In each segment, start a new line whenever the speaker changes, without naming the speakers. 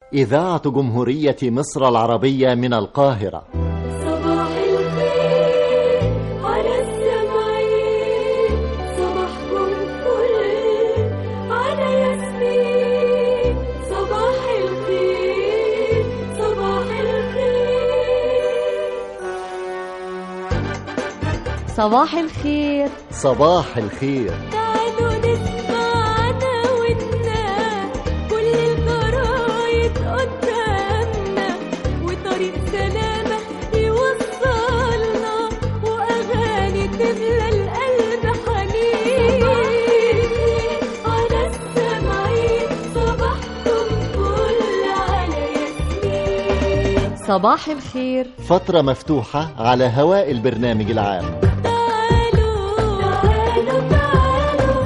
إذاعة جمهورية مصر العربية من القاهرة
صباح الخير على السمعين صباحكم فل على ياسمين صباح الخير صباح الخير
صباح الخير
صباح الخير
تعالوا نسمعنا ونا كل الجرايد قدامنا وطريق سلامة يوصلنا وأغاني تملى القلب حنين على السمعين صباحكم فل على ياسمين
صباح الخير
فترة مفتوحة على هواء البرنامج العام
تعالوا تعالوا تعالوا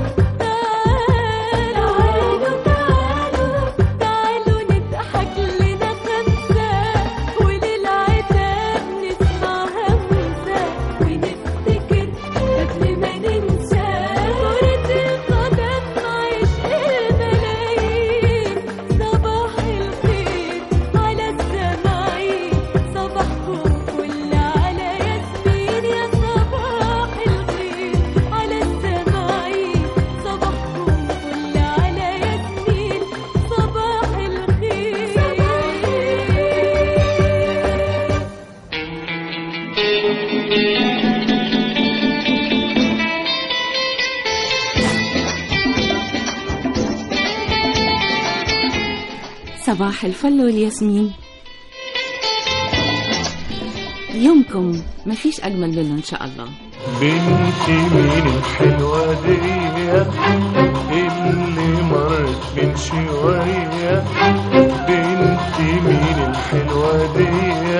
تعالوا تعالوا تعالوا نضحك لنا خمسة وللعتاب نسمع همسة ونفتكر قبل ما ننسى كرة القدم عشق الملايين صباح الخير على السماعين صباحكم كل على ياسمين يا صباح الخير على السماعين صباحكم كل على ياسمين صباح الخير
صباح الفل والياسمين يومكم مفيش أجمل منه إن شاء الله
بنتي مين الحلوة دي اللي مرت من شوية بنتي مين الحلوة دي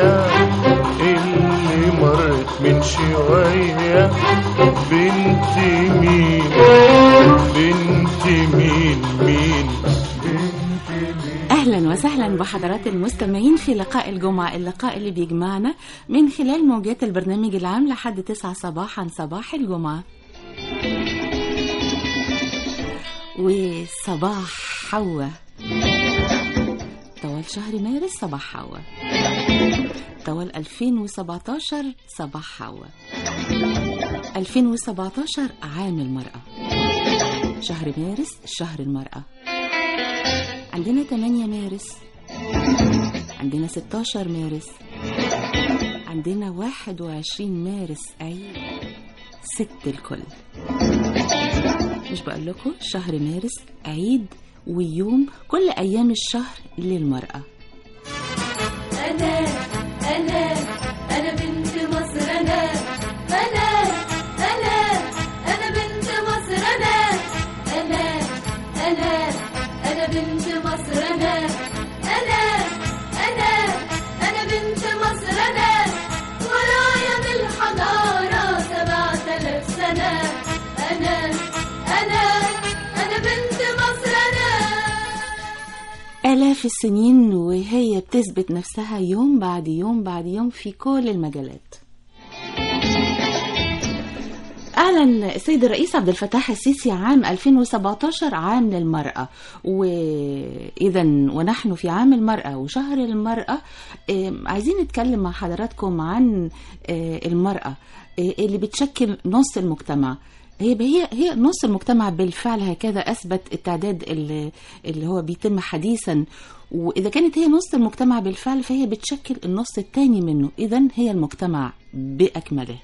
اللي مرت من شوية بنتي مين بنتي مين مين
أهلا وسهلا بحضرات المستمعين في لقاء الجمعة اللقاء اللي بيجمعنا من خلال موجات البرنامج العام لحد 9 صباحا صباح الجمعة وصباح حواء طوال شهر مارس صباح حواء طوال 2017 صباح حواء 2017 عام المرأة شهر مارس شهر المرأة عندنا 8 مارس عندنا 16 مارس عندنا 21 مارس عيد ست الكل مش بقول لكم شهر مارس عيد ويوم كل أيام الشهر للمرأة
أنا أنا أنا بنت مصر أنا أنا أنا أنا بنت مصر أنا أنا أنا أنا بنت مصر أنا أنا أنا أنا بنت مصر أنا ورايا من الحضارة سبعة آلاف سنة أنا أنا أنا بنت مصر أنا
آلاف السنين وهي بتثبت نفسها يوم بعد يوم بعد يوم في كل المجالات أعلن السيد الرئيس عبد الفتاح السيسي عام 2017 عام للمرأة وإذا ونحن في عام المرأة وشهر المرأة آه، عايزين نتكلم مع حضراتكم عن آه، المرأة آه، اللي بتشكل نص المجتمع هي هي هي نص المجتمع بالفعل هكذا اثبت التعداد اللي, اللي هو بيتم حديثا واذا كانت هي نص المجتمع بالفعل فهي بتشكل النص الثاني منه اذا هي المجتمع باكمله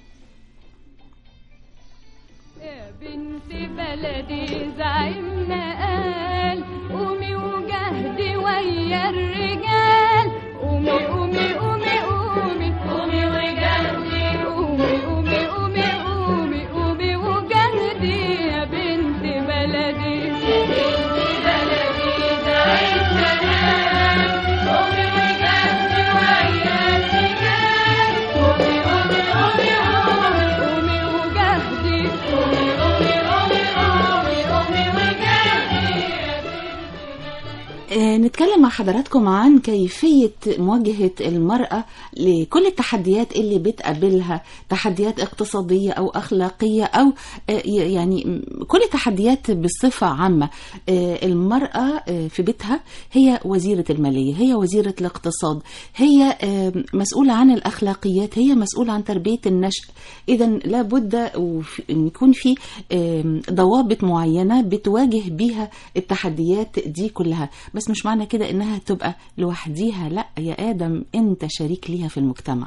يا بنت بلدي زعيمنا قال قومي وجهدي ويا الرجال قومي قومي قومي قومي قومي وجهدي قومي قومي قومي قومي قومي وجهدي يا بنت بلدي بنت بلدي زعيمنا قال قومي وجهدي ويا الرجال قومي قومي قومي قومي قومي وجهدي قومي قومي قومي قومي قومي وجهدي
آه، نتكلم مع حضراتكم عن كيفية مواجهة المرأة لكل التحديات اللي بتقابلها تحديات اقتصادية أو أخلاقية أو آه، ي- يعني م- كل التحديات بصفة عامة آه، المرأة آه، في بيتها هي وزيرة المالية هي وزيرة الاقتصاد هي آه، مسؤولة عن الأخلاقيات هي مسؤولة عن تربية النشء إذا لابد وف- أن يكون في آم، ضوابط معينة بتواجه بيها التحديات دي كلها بس مش معنى كده إنها تبقى لوحديها لا يا آدم أنت شريك ليها في المجتمع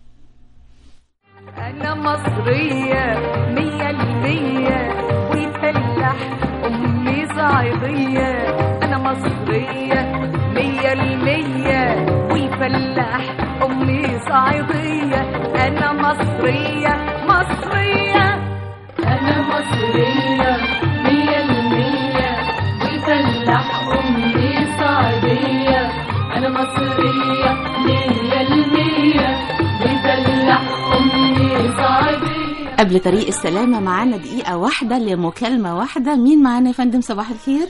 أنا مصرية مية المية ويفلح أمي صعيدية أنا مصرية مية المية ويفلح أمي صعيدية أنا مصرية مصرية
أنا مصرية مية المية ويفلح أمي صعيدية أنا مصرية مية المية ويفلح أمي صعيدية
قبل طريق السلامة معانا دقيقة واحدة لمكالمة واحدة مين معانا يا فندم صباح الخير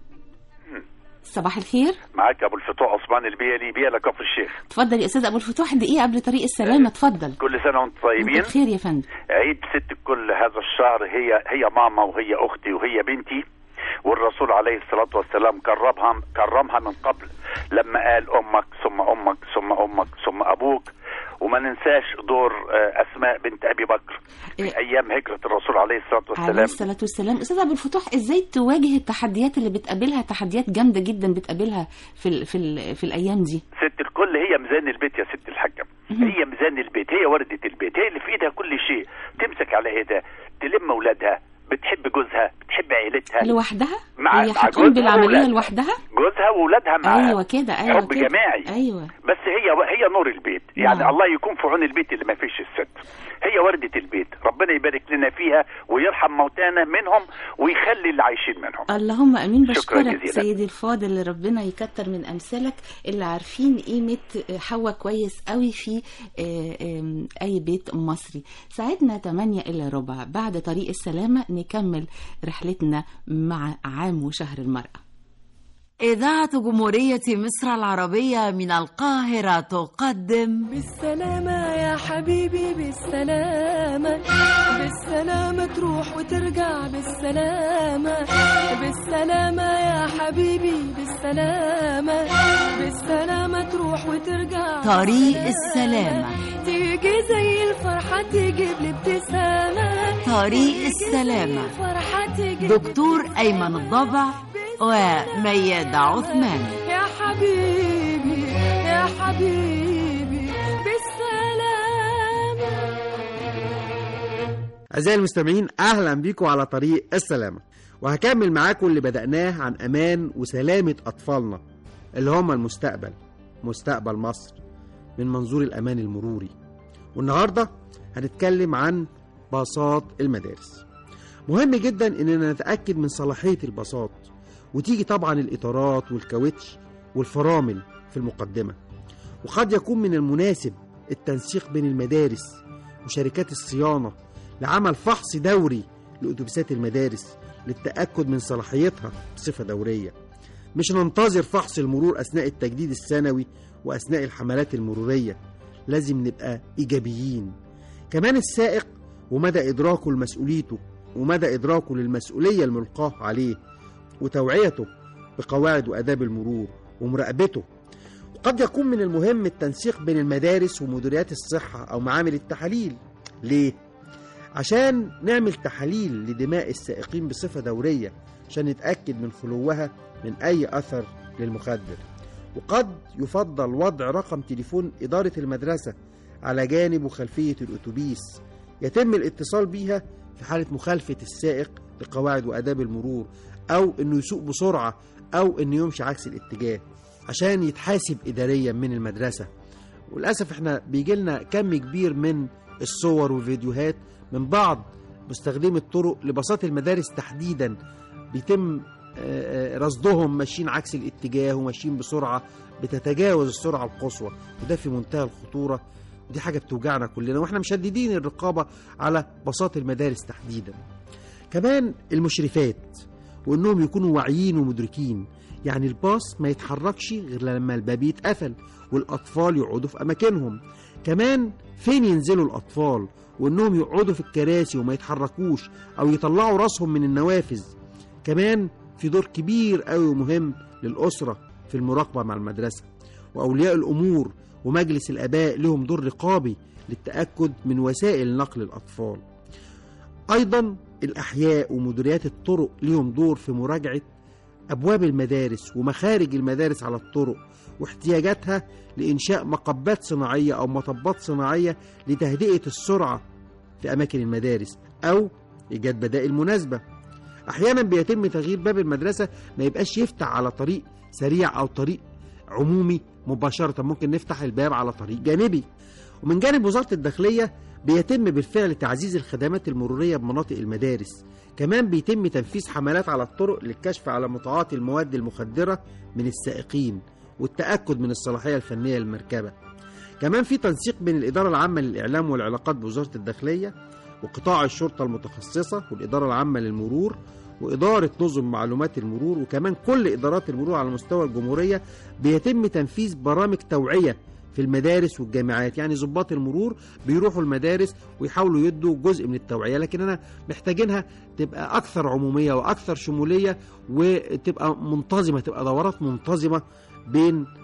صباح الخير
معاك ابو الفتوح عثمان البيلي بيلا كفر الشيخ
اتفضل يا استاذ ابو الفتوح دقيقة قبل طريق السلامة اتفضل
كل سنه وانتم طيبين
انت بخير يا فندم
عيد ست الكل هذا الشهر هي هي ماما وهي اختي وهي بنتي والرسول عليه الصلاة والسلام كرمها كرمها من قبل لما قال أمك ثم أمك ثم أمك ثم أبوك وما ننساش دور آه، أسماء بنت أبي بكر في
إيه.
أيام هجرة الرسول عليه الصلاة
عليه
والسلام
الصلاة والسلام أستاذ أبو الفتوح إزاي تواجه التحديات اللي بتقابلها تحديات جامدة جدا بتقابلها في ال في ال في الأيام دي
ست الكل هي ميزان البيت يا ست الحاجة هي ميزان البيت هي وردة البيت هي اللي في ايدها كل شيء تمسك على ايدها تلم اولادها بتحب جوزها بتحب عيلتها
لوحدها
مع-
هي
مع
هتقوم
جوزها
بالعملية
وولادها.
لوحدها
جوزها واولادها معاها
أيوة كده أيوة
حب
كده.
جماعي
أيوة
بس هي هي نور البيت يعني
نعم.
الله يكون في عون البيت اللي ما فيش الست هي وردة البيت ربنا يبارك لنا فيها ويرحم موتانا منهم ويخلي اللي عايشين منهم
اللهم امين
شكراً
بشكرك
جزيلاً.
سيدي الفاضل ربنا يكتر من امثالك اللي عارفين قيمه حواء كويس قوي في آه، آم، اي بيت مصري ساعتنا 8 الا ربع بعد طريق السلامه نكمل رحلتنا مع عام وشهر المراه
إذاعة جمهورية مصر العربية من القاهرة تقدم
بالسلامة يا حبيبي بالسلامة بالسلامة تروح وترجع بالسلامة بالسلامة يا حبيبي بالسلامة بالسلامة تروح وترجع
طريق
بالسلامة.
السلامة.
تيجي زي الفرحة تجيب لي ابتسامة
طريق
تيجي
السلامة.
زي الفرحة تجيب
دكتور أيمن الضبع وميادة عثمان
يا حبيبي يا حبيبي بالسلامة
أعزائي المستمعين أهلا بيكم على طريق السلامة وهكمل معاكم اللي بدأناه عن أمان وسلامة أطفالنا اللي هم المستقبل مستقبل مصر من منظور الأمان المروري والنهاردة هنتكلم عن باصات المدارس مهم جدا إننا نتأكد من صلاحية الباصات وتيجي طبعا الإطارات والكاوتش والفرامل في المقدمة وقد يكون من المناسب التنسيق بين المدارس وشركات الصيانة لعمل فحص دوري لأتوبيسات المدارس للتأكد من صلاحيتها بصفة دورية مش ننتظر فحص المرور أثناء التجديد السنوي وأثناء الحملات المرورية لازم نبقى إيجابيين كمان السائق ومدى إدراكه لمسؤوليته ومدى إدراكه للمسؤولية الملقاة عليه وتوعيته بقواعد وآداب المرور ومراقبته وقد يكون من المهم التنسيق بين المدارس ومديريات الصحة أو معامل التحاليل ليه؟ عشان نعمل تحاليل لدماء السائقين بصفة دورية عشان نتأكد من خلوها من أي أثر للمخدر وقد يفضل وضع رقم تليفون إدارة المدرسة على جانب وخلفية الأتوبيس يتم الاتصال بيها في حالة مخالفة السائق لقواعد وآداب المرور أو إنه يسوق بسرعة أو إنه يمشي عكس الاتجاه عشان يتحاسب إداريا من المدرسة وللأسف إحنا بيجيلنا كم كبير من الصور والفيديوهات من بعض مستخدمي الطرق لباصات المدارس تحديدا بيتم آه، آه، رصدهم ماشيين عكس الاتجاه وماشيين بسرعة بتتجاوز السرعة القصوى وده في منتهى الخطورة ودي حاجة بتوجعنا كلنا واحنا مشددين الرقابة على باصات المدارس تحديدا كمان المشرفات وانهم يكونوا واعيين ومدركين يعني الباص ما يتحركش غير لما الباب يتقفل والأطفال يقعدوا في أماكنهم كمان فين ينزلوا الأطفال وإنهم يقعدوا في الكراسي وما يتحركوش أو يطلعوا راسهم من النوافذ كمان في دور كبير قوي ومهم للأسرة في المراقبة مع المدرسة وأولياء الأمور ومجلس الآباء لهم دور رقابي للتأكد من وسائل نقل الأطفال أيضا الأحياء ومديريات الطرق لهم دور في مراجعة أبواب المدارس ومخارج المدارس على الطرق واحتياجاتها لإنشاء مقبات صناعية أو مطبات صناعية لتهدئة السرعة في أماكن المدارس أو إيجاد بدائل مناسبة أحيانا بيتم تغيير باب المدرسة ما يبقاش يفتح على طريق سريع أو طريق عمومي مباشرة ممكن نفتح الباب على طريق جانبي ومن جانب وزارة الداخلية بيتم بالفعل تعزيز الخدمات المرورية بمناطق المدارس كمان بيتم تنفيذ حملات على الطرق للكشف على متعاطي المواد المخدرة من السائقين والتأكد من الصلاحية الفنية للمركبة كمان في تنسيق بين الإدارة العامة للإعلام والعلاقات بوزارة الداخلية وقطاع الشرطة المتخصصة والإدارة العامة للمرور وإدارة نظم معلومات المرور وكمان كل إدارات المرور على مستوى الجمهورية بيتم تنفيذ برامج توعية في المدارس والجامعات يعني ضباط المرور بيروحوا المدارس ويحاولوا يدوا جزء من التوعية لكن أنا محتاجينها تبقى أكثر عمومية وأكثر شمولية وتبقى منتظمة تبقى دورات منتظمة بين آه،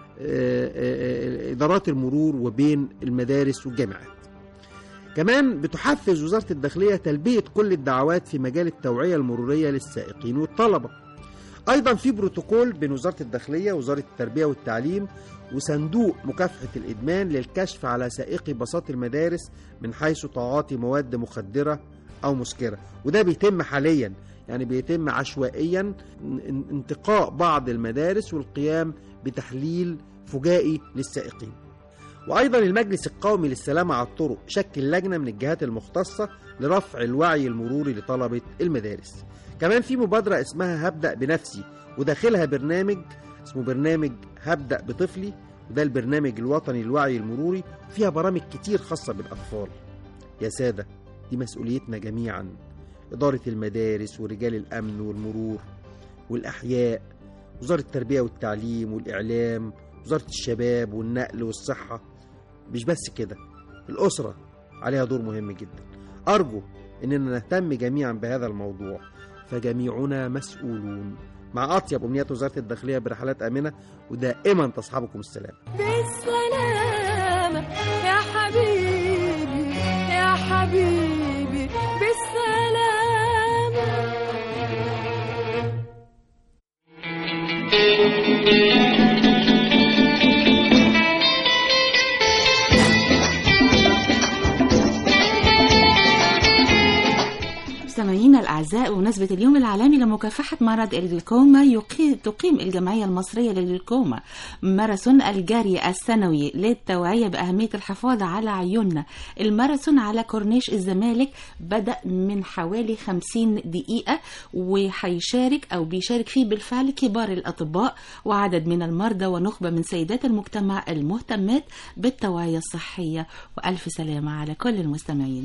آه، آه، إدارات المرور وبين المدارس والجامعات كمان بتحفز وزارة الداخلية تلبية كل الدعوات في مجال التوعية المرورية للسائقين والطلبة أيضا في بروتوكول بين وزارة الداخلية ووزارة التربية والتعليم وصندوق مكافحة الإدمان للكشف على سائقي باصات المدارس من حيث تعاطي مواد مخدرة أو مسكرة وده بيتم حاليا يعني بيتم عشوائيا ان- انتقاء بعض المدارس والقيام بتحليل فجائي للسائقين وأيضا المجلس القومي للسلامة على الطرق شكل لجنة من الجهات المختصة لرفع الوعي المروري لطلبة المدارس كمان في مبادرة اسمها هبدأ بنفسي وداخلها برنامج اسمه برنامج هبدأ بطفلي وده البرنامج الوطني للوعي المروري فيها برامج كتير خاصة بالأطفال يا سادة دي مسؤوليتنا جميعا إدارة المدارس ورجال الأمن والمرور والأحياء وزارة التربية والتعليم والإعلام وزارة الشباب والنقل والصحة مش بس كده الأسرة عليها دور مهم جدا أرجو إننا نهتم جميعا بهذا الموضوع فجميعنا مسؤولون مع أطيب أمنيات وزارة الداخلية برحلات آمنة ودائما تصحبكم السلام
بالسلامة يا حبيبي يا حبيبي بالسلامة
مستمعينا الأعزاء بمناسبة اليوم العالمي لمكافحة مرض الجلوكوما يقي- تقيم الجمعية المصرية للجلوكوما ماراثون الجري السنوي للتوعية بأهمية الحفاظ على عيوننا الماراثون على كورنيش الزمالك بدأ من حوالي 50 دقيقة وهيشارك أو بيشارك فيه بالفعل كبار الأطباء وعدد من المرضى ونخبة من سيدات المجتمع المهتمات بالتوعية الصحية وألف سلامة على كل المستمعين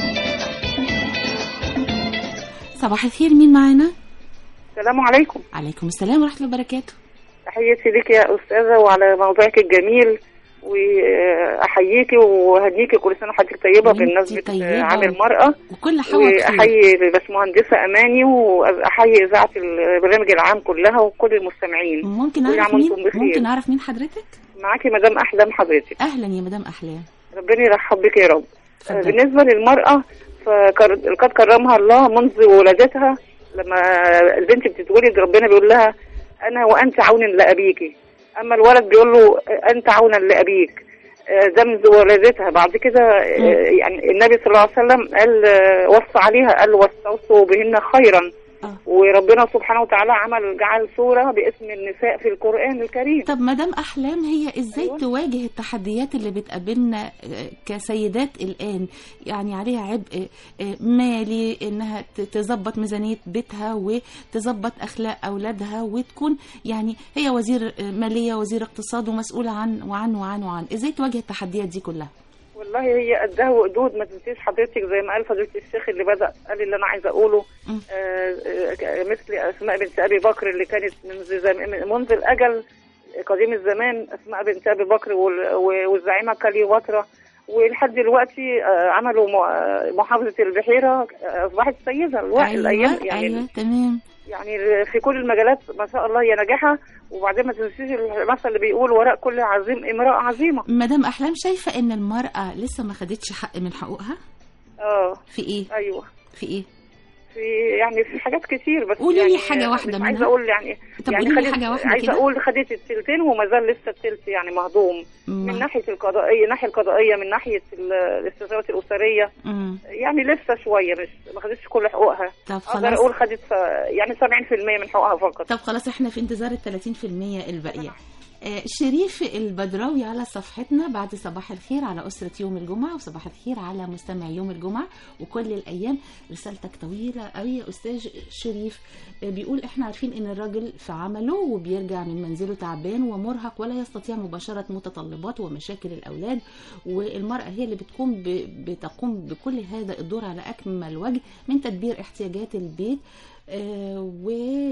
صباح الخير مين معانا؟
السلام عليكم
عليكم السلام ورحمة الله وبركاته
تحياتي لك يا أستاذة وعلى موضوعك الجميل وأحييكي وهديكي كل سنة وحضرتك طيبة
وانتي
بمناسبة
طيبة
عام
و-
المرأة
وكل حوا بخير
وأحيي الباشمهندسة أماني وأحيي إذاعة البرنامج العام كلها وكل المستمعين
ممكن
كل
أعرف
عام
مين؟
وانتم بخير.
ممكن أعرف مين حضرتك؟
معاكي مدام أحلام حضرتك
أهلا يا مدام أحلام
ربنا يرحب بك يا رب
اتفضلي.
بالنسبة للمرأة فقد كرمها الله منذ ولادتها لما البنت بتتولد ربنا بيقول لها أنا وأنت عون لأبيك أما الولد بيقول له أنت عونا لأبيك آه، ده منذ ولادتها بعد كده آه، يعني النبي صلى الله عليه وسلم قال آه، وصى عليها قال واستوصوا بهن خيرا
آه.
وربنا سبحانه وتعالى عمل جعل سورة باسم النساء في القرآن الكريم
طب مدام أحلام هي إزاي
أيوة.
تواجه التحديات اللي بتقابلنا آه، كسيدات الآن يعني عليها عبء آه، مالي إنها ت- تظبط ميزانية بيتها وتظبط أخلاق أولادها وتكون يعني هي وزير آه، مالية وزير اقتصاد ومسؤولة عن وعن وعن وعن إزاي تواجه التحديات دي كلها؟
والله هي قدها وقدود ما تنسيش حضرتك زي ما قال فضيله الشيخ اللي بدا قال اللي انا عايزه اقوله آه آه مثل اسماء بنت ابي بكر اللي كانت منذ زم- منذ الاجل قديم الزمان اسماء بنت ابي بكر وال- و- والزعيمه كليوباترا ولحد دلوقتي آه، عملوا م- آه، محافظه البحيره آه، اصبحت سيده الوقت الايام
ايوه
يعني
ايوه تمام
يعني في كل المجالات ما شاء الله هي ناجحه وبعدين ما تنسيش المثل اللي بيقول وراء كل عظيم امراه عظيمه
مدام احلام شايفه ان المراه لسه ما خدتش حق من حقوقها
اه
في ايه
ايوه
في ايه
في يعني في حاجات كتير بس
قولي
يعني
لي حاجة واحدة
مش
منها.
عايزه اقول يعني
طب
يعني
قولي لي
خدت-
حاجة واحدة
عايزه
كده.
اقول خدت التلتين وما زال لسه التلت يعني مهضوم
ما-
من ناحيه القضائيه الناحيه القضائيه من ناحيه ال- الاستشارات الاسريه
مم.
يعني لسه شويه مش ما خدتش كل حقوقها
طب
اقدر
خلاص
اقول خدت ف- يعني 70% من حقوقها فقط
طب خلاص احنا في انتظار ال 30% الباقيه آه، شريف البدراوي على صفحتنا بعد صباح الخير على أسرة يوم الجمعة وصباح الخير على مستمع يوم الجمعة وكل الأيام رسالتك طويلة قوي يا أستاذ شريف آه، بيقول احنا عارفين ان الراجل في عمله وبيرجع من منزله تعبان ومرهق ولا يستطيع مباشرة متطلبات ومشاكل الأولاد والمرأة هي اللي بتقوم ب- بتقوم بكل هذا الدور على أكمل وجه من تدبير احتياجات البيت آه، و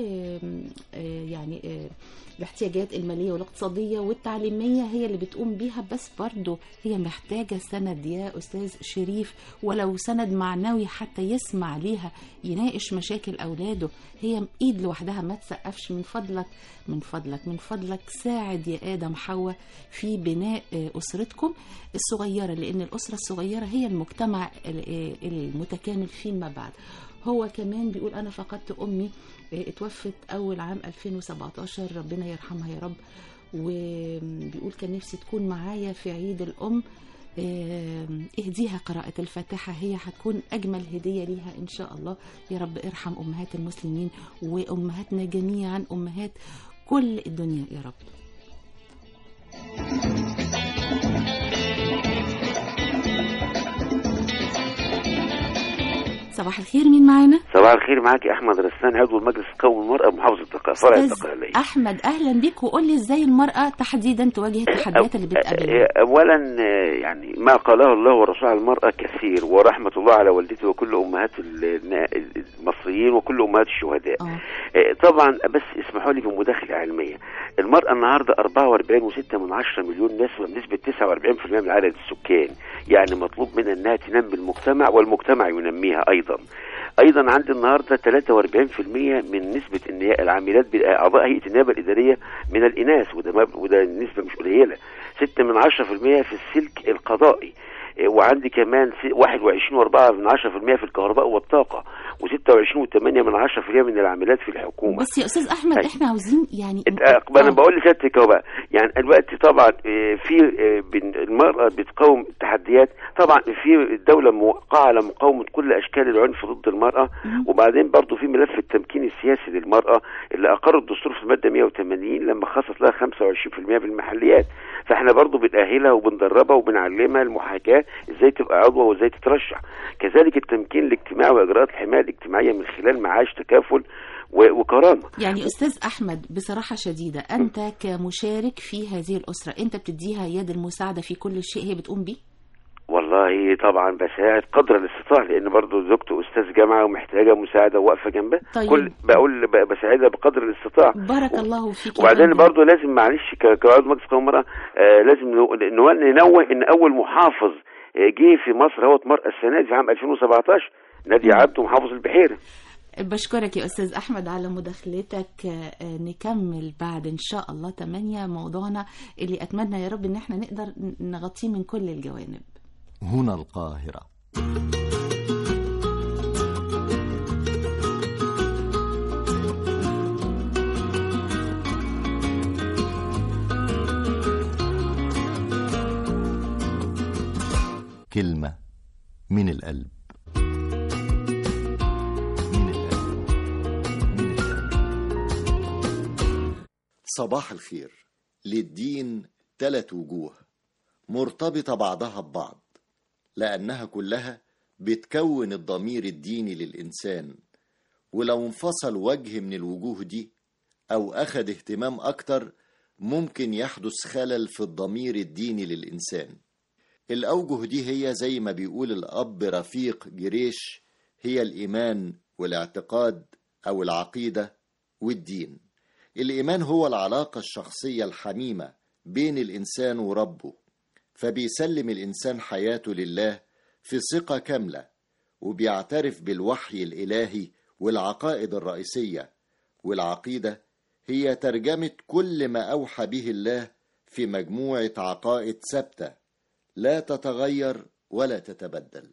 آه، يعني آه، الاحتياجات المالية والاقتصادية والتعليمية هي اللي بتقوم بيها بس برضه هي محتاجة سند يا أستاذ شريف ولو سند معنوي حتى يسمع ليها يناقش مشاكل أولاده هي إيد لوحدها ما تسقفش من فضلك من فضلك من فضلك ساعد يا آدم حواء في بناء آه، أسرتكم الصغيرة لأن الأسرة الصغيرة هي المجتمع ال- آه، المتكامل فيما بعد هو كمان بيقول انا فقدت امي آه، اتوفت اول عام 2017 ربنا يرحمها يا رب وبيقول كان نفسي تكون معايا في عيد الام آه، اهديها قراءة الفاتحة هي هتكون أجمل هدية ليها إن شاء الله يا رب ارحم أمهات المسلمين وأمهاتنا جميعا أمهات كل الدنيا يا رب صباح الخير مين معانا؟
صباح الخير معاك احمد رسان عضو المجلس القومي للمراه محافظه الق- فرع
أستاذ
الدقهليه
احمد اهلا بيك وقول لي ازاي المراه تحديدا تواجه التحديات اللي بتقابلها
آه، اولا آه، يعني ما قاله الله ورسوله على المراه كثير ورحمه الله على والدتي وكل امهات النا- المصريين وكل امهات الشهداء آه، طبعا بس اسمحوا لي بمداخله علميه المراه النهارده 44.6 من 10 مليون نسمه بنسبه 49% من عدد السكان يعني مطلوب منها انها تنمي المجتمع والمجتمع ينميها ايضا ايضا عندي النهارده 43% من نسبه النيا- العاملات باعضاء هيئه النيابه الاداريه من الاناث وده مب- وده نسبه مش قليله 6 من 10% في السلك القضائي إيه، وعندي كمان س- 21 و4 من 10% في الكهرباء والطاقه و26 و8 من 10% من العاملات في الحكومه
بس يا استاذ احمد احنا عاوزين يعني
آه، انا بقول لسيادتك اهو بقى يعني دلوقتي طبعا آه، في آه، بن- المراه بتقاوم تحديات طبعا في الدوله موقعه على مقاومه كل اشكال العنف ضد المراه وبعدين برضو في ملف التمكين السياسي للمراه اللي اقر الدستور في الماده 180 لما خصص لها 25% في المحليات فاحنا برضو بنأهلها وبندربها وبنعلمها المحاكاه ازاي تبقى عضوه وازاي تترشح كذلك التمكين الاجتماعي واجراءات الحمايه الاجتماعيه من خلال معاش تكافل و- وكرامه
يعني استاذ احمد بصراحه شديده انت كمشارك في هذه الاسره انت بتديها يد المساعده في كل شيء هي بتقوم بيه
والله طبعا بساعد قدر الاستطاع لان برضه زوجته استاذ جامعه ومحتاجه مساعده واقفه جنبها
طيب.
كل بقول ب- بساعدها بقدر الاستطاع
بارك الله فيك يا
وبعدين
فندم.
برضه لازم معلش ك- كعضو مجلس قومي المراه آه لازم نو- نو- ننوه ان اول محافظ آه، جه في مصر هو مرأة السنه دي في عام 2017 نادي عبده محافظ البحيره
بشكرك يا استاذ احمد على مداخلتك آه، نكمل بعد ان شاء الله 8 موضوعنا اللي اتمنى يا رب ان احنا نقدر نغطيه من كل الجوانب
هنا القاهرة كلمة من القلب
صباح الخير للدين تلت وجوه مرتبطة بعضها ببعض لأنها كلها بتكون الضمير الديني للإنسان ولو انفصل وجه من الوجوه دي أو أخد اهتمام أكتر ممكن يحدث خلل في الضمير الديني للإنسان الأوجه دي هي زي ما بيقول الأب رفيق جريش هي الإيمان والاعتقاد أو العقيدة والدين الإيمان هو العلاقة الشخصية الحميمة بين الإنسان وربه فبيسلم الإنسان حياته لله في ثقة كاملة وبيعترف بالوحي الإلهي والعقائد الرئيسية والعقيدة هي ترجمة كل ما أوحى به الله في مجموعة عقائد ثابتة لا تتغير ولا تتبدل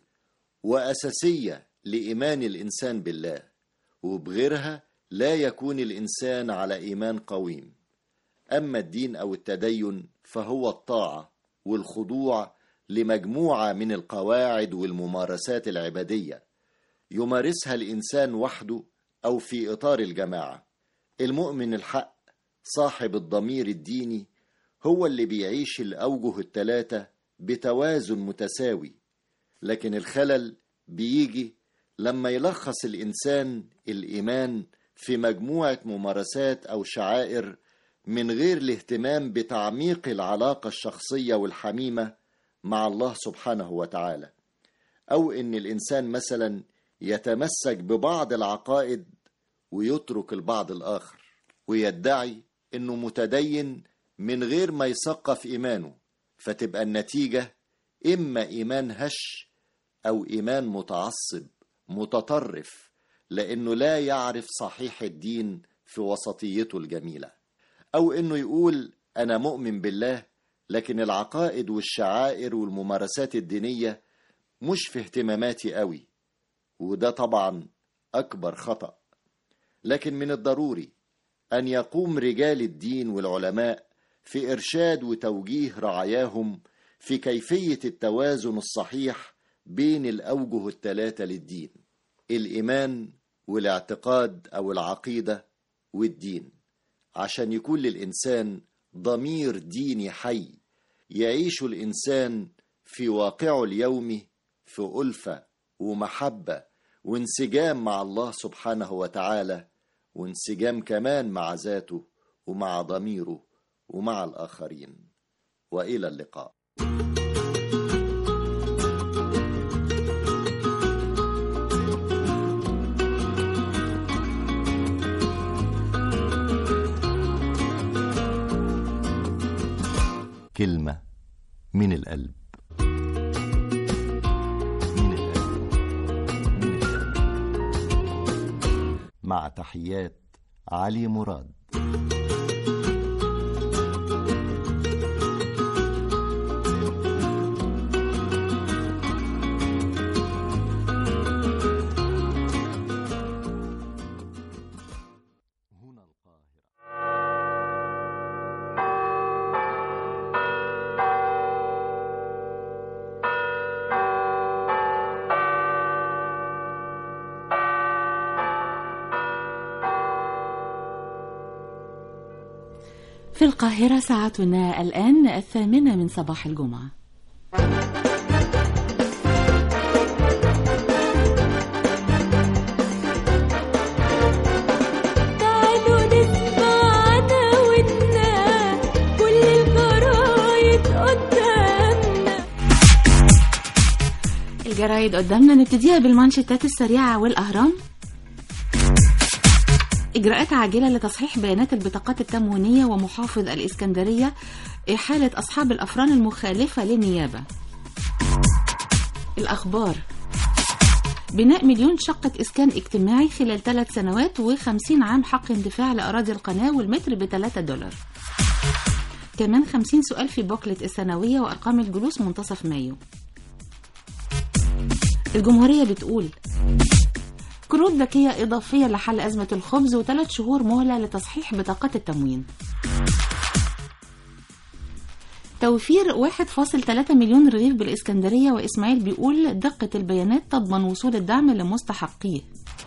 وأساسية لإيمان الإنسان بالله وبغيرها لا يكون الإنسان على إيمان قويم أما الدين أو التدين فهو الطاعة والخضوع لمجموعة من القواعد والممارسات العبادية يمارسها الإنسان وحده أو في إطار الجماعة المؤمن الحق صاحب الضمير الديني هو اللي بيعيش الأوجه التلاتة بتوازن متساوي لكن الخلل بيجي لما يلخص الإنسان الإيمان في مجموعة ممارسات أو شعائر من غير الاهتمام بتعميق العلاقة الشخصية والحميمة مع الله سبحانه وتعالى أو إن الإنسان مثلا يتمسك ببعض العقائد ويترك البعض الآخر ويدعي إنه متدين من غير ما يثقف إيمانه فتبقى النتيجة إما إيمان هش أو إيمان متعصب متطرف لأنه لا يعرف صحيح الدين في وسطيته الجميلة أو إنه يقول أنا مؤمن بالله لكن العقائد والشعائر والممارسات الدينية مش في اهتماماتي قوي وده طبعا أكبر خطأ لكن من الضروري أن يقوم رجال الدين والعلماء في إرشاد وتوجيه رعاياهم في كيفية التوازن الصحيح بين الأوجه الثلاثة للدين الإيمان والاعتقاد أو العقيدة والدين عشان يكون للإنسان ضمير ديني حي يعيش الإنسان في واقعه اليومي في ألفة ومحبة وانسجام مع الله سبحانه وتعالى وانسجام كمان مع ذاته ومع ضميره ومع الآخرين وإلى اللقاء
كلمة من القلب من القلب من القلب مع تحيات علي مراد
في القاهرة ساعتنا الآن الثامنة من صباح الجمعة
تعالوا نسمع عناويننا كل الجرايد قدامنا
الجرايد قدامنا نبتديها بالمانشيتات السريعة والأهرام إجراءات عاجلة لتصحيح بيانات البطاقات التموينية ومحافظ الإسكندرية إحالة أصحاب الأفران المخالفة للنيابة الأخبار بناء مليون شقة إسكان اجتماعي خلال ثلاث سنوات وخمسين عام حق اندفاع لأراضي القناة والمتر بثلاثة دولار كمان خمسين سؤال في بوكلت السنوية وأرقام الجلوس منتصف مايو الجمهورية بتقول كروت ذكية إضافية لحل أزمة الخبز وثلاث شهور مهلة لتصحيح بطاقات التموين توفير 1.3 مليون رغيف بالإسكندرية وإسماعيل بيقول دقة البيانات تضمن وصول الدعم لمستحقيه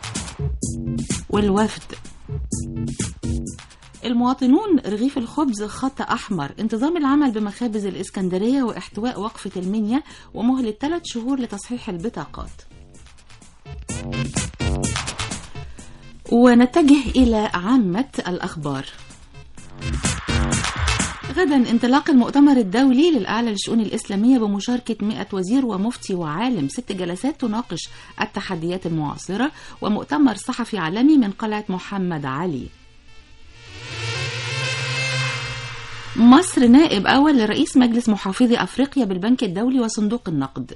والوفد المواطنون رغيف الخبز خط أحمر انتظام العمل بمخابز الإسكندرية واحتواء وقفة المنيا ومهلة ثلاث شهور لتصحيح البطاقات ونتجه إلى عامة الأخبار غدا انطلاق المؤتمر الدولي للأعلى للشؤون الإسلامية بمشاركة 100 وزير ومفتي وعالم ست جلسات تناقش التحديات المعاصرة ومؤتمر صحفي عالمي من قلعة محمد علي مصر نائب أول لرئيس مجلس محافظي أفريقيا بالبنك الدولي وصندوق النقد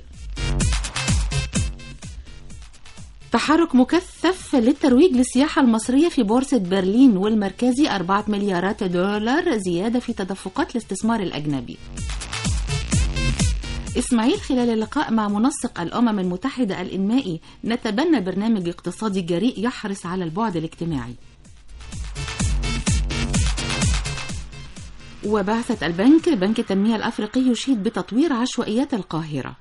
تحرك مكثف للترويج للسياحة المصرية في بورصة برلين والمركزي 4 مليارات دولار زيادة في تدفقات الاستثمار الأجنبي إسماعيل خلال اللقاء مع منسق الأمم المتحدة الإنمائي نتبنى برنامج اقتصادي جريء يحرص على البعد الاجتماعي وبعثة البنك بنك التنمية الأفريقي يشيد بتطوير عشوائيات القاهرة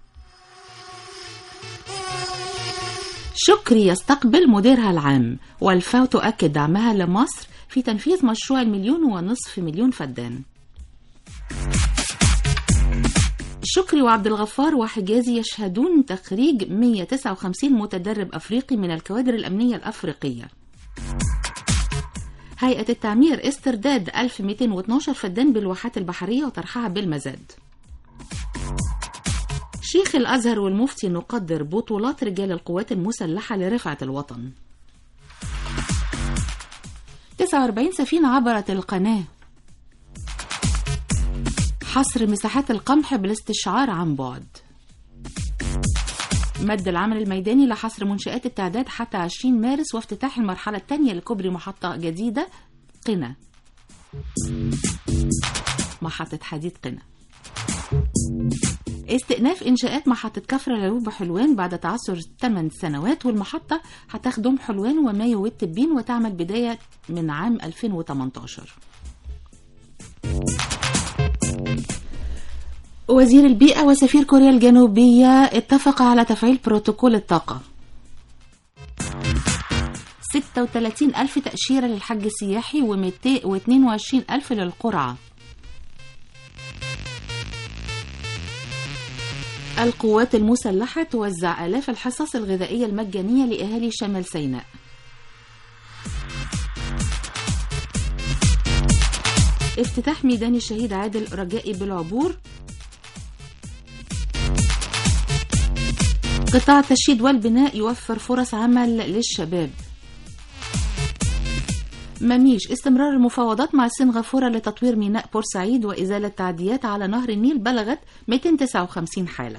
شكري يستقبل مديرها العام والفاو تؤكد دعمها لمصر في تنفيذ مشروع المليون ونصف مليون فدان شكري وعبد الغفار وحجازي يشهدون تخريج 159 متدرب أفريقي من الكوادر الأمنية الأفريقية هيئة التعمير استرداد 1212 فدان بالواحات البحرية وطرحها بالمزاد شيخ الأزهر والمفتي نقدر بطولات رجال القوات المسلحة لرفعة الوطن 49 سفينة عبرت القناة حصر مساحات القمح بالاستشعار عن بعد مد العمل الميداني لحصر منشآت التعداد حتى 20 مارس وافتتاح المرحلة الثانية لكوبري محطة جديدة قنا محطة حديد قنا استئناف إنشاءات محطة كفر العيوب بحلوان بعد تعثر 8 سنوات والمحطة هتخدم حلوان ومايو والتبين وتعمل بداية من عام 2018 وزير البيئة وسفير كوريا الجنوبية اتفقا على تفعيل بروتوكول الطاقة 36 ألف تأشيرة للحج السياحي و22 ألف للقرعة القوات المسلحة توزع آلاف الحصص الغذائية المجانية لأهالي شمال سيناء افتتاح ميدان الشهيد عادل رجائي بالعبور قطاع التشييد والبناء يوفر فرص عمل للشباب مميش استمرار المفاوضات مع سنغافورة لتطوير ميناء بورسعيد وإزالة تعديات على نهر النيل بلغت 259 حالة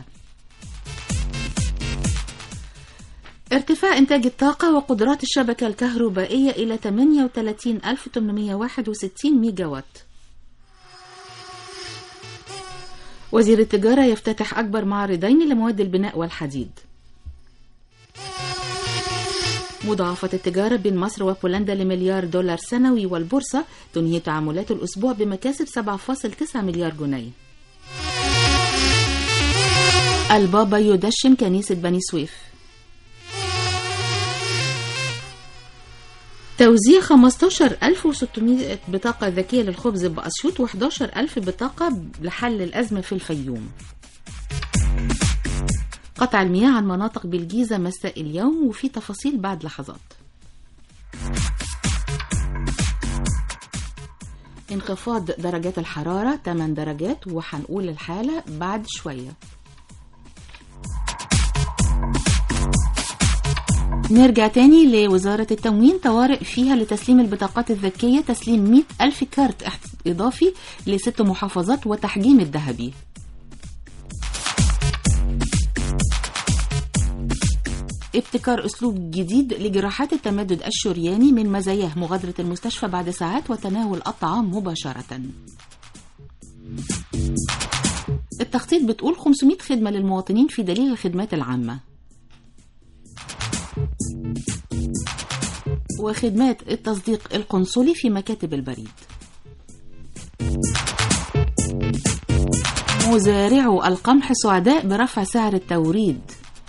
ارتفاع إنتاج الطاقة وقدرات الشبكة الكهربائية إلى 38861 ميجا وات وزير التجارة يفتتح أكبر معرضين لمواد البناء والحديد مضاعفة التجارة بين مصر وبولندا لمليار دولار سنوي والبورصة تنهي تعاملات الأسبوع بمكاسب 7.9 مليار جنيه البابا يدشن كنيسة بني سويف توزيع 15600 بطاقة ذكية للخبز بأسيوط و11000 بطاقة لحل الأزمة في الفيوم قطع المياه عن مناطق بالجيزة مساء اليوم وفي تفاصيل بعد لحظات انخفاض درجات الحرارة 8 درجات وهنقول الحالة بعد شوية نرجع تاني لوزارة التموين طوارئ فيها لتسليم البطاقات الذكية تسليم 100 ألف كارت إضافي لست محافظات وتحجيم الذهبي ابتكار أسلوب جديد لجراحات التمدد الشرياني من مزاياه مغادرة المستشفى بعد ساعات وتناول الطعام مباشرة التخطيط بتقول 500 خدمة للمواطنين في دليل الخدمات العامة وخدمات التصديق القنصلي في مكاتب البريد مزارعو القمح سعداء برفع سعر التوريد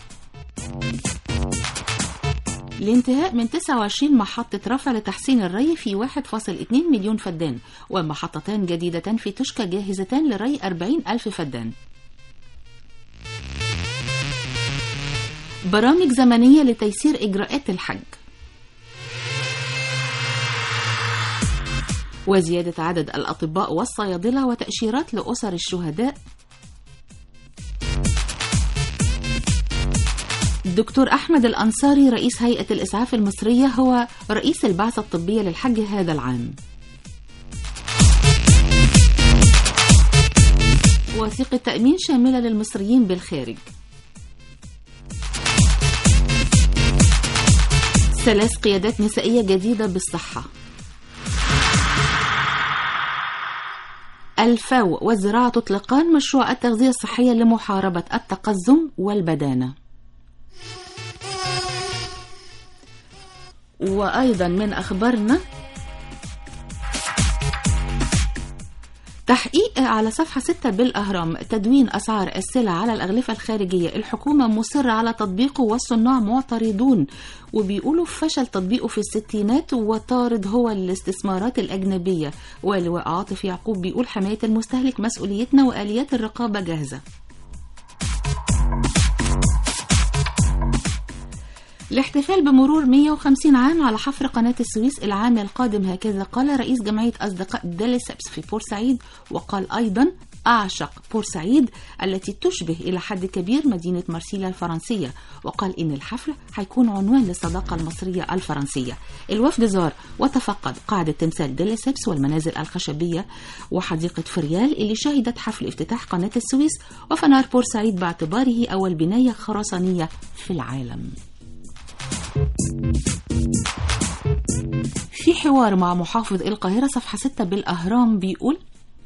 الانتهاء من 29 محطة رفع لتحسين الري في 1.2 مليون فدان ومحطتان جديدتان في تشكى جاهزتان لري 40 ألف فدان برامج زمنية لتيسير إجراءات الحج وزيادة عدد الأطباء والصيادلة وتأشيرات لأسر الشهداء الدكتور أحمد الأنصاري رئيس هيئة الإسعاف المصرية هو رئيس البعثة الطبية للحج هذا العام وثيقة تأمين شاملة للمصريين بالخارج ثلاث قيادات نسائية جديدة بالصحة الفاو والزراعة تطلقان مشروع التغذية الصحية لمحاربة التقزم والبدانة وأيضا من أخبارنا تحقيق على صفحة 6 بالأهرام تدوين أسعار السلع على الأغلفة الخارجية الحكومة مصرة على تطبيقه والصناع معترضون وبيقولوا فشل تطبيقه في الستينات وطارد هو الاستثمارات الأجنبية ولواء عاطف يعقوب بيقول حماية المستهلك مسؤوليتنا وآليات الرقابة جاهزة الاحتفال بمرور 150 عام على حفر قناة السويس العام القادم هكذا قال رئيس جمعية أصدقاء ديليسبس في بورسعيد وقال أيضا أعشق بورسعيد التي تشبه إلى حد كبير مدينة مارسيليا الفرنسية وقال إن الحفل هيكون عنوان للصداقة المصرية الفرنسية الوفد زار وتفقد قاعدة تمثال ديليسبس والمنازل الخشبية وحديقة فريال اللي شهدت حفل افتتاح قناة السويس وفنار بورسعيد باعتباره أول بناية خرسانية في العالم في حوار مع محافظ القاهرة صفحة 6 بالأهرام بيقول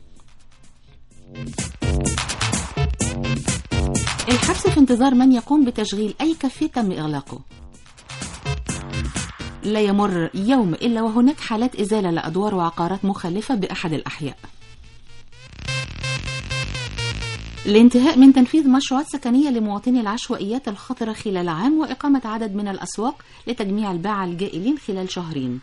الحبس في انتظار من يقوم بتشغيل أي كافيه تم إغلاقه لا يمر يوم إلا وهناك حالات إزالة لأدوار وعقارات مخالفة بأحد الأحياء الانتهاء من تنفيذ مشروعات سكنية لمواطني العشوائيات الخطرة خلال عام وإقامة عدد من الأسواق لتجميع الباعة الجائلين خلال شهرين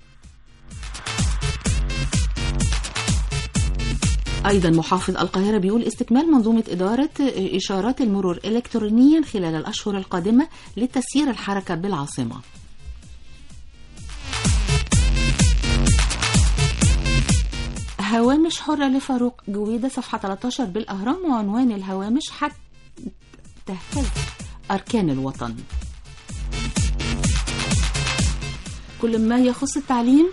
أيضا محافظ القاهرة بيقول استكمال منظومة إدارة إشارات المرور إلكترونيا خلال الأشهر القادمة لتسيير الحركة بالعاصمة هوامش حرة لفاروق جويدة صفحة 13 بالأهرام وعنوان الهوامش حتى تهتز أركان الوطن كل ما يخص التعليم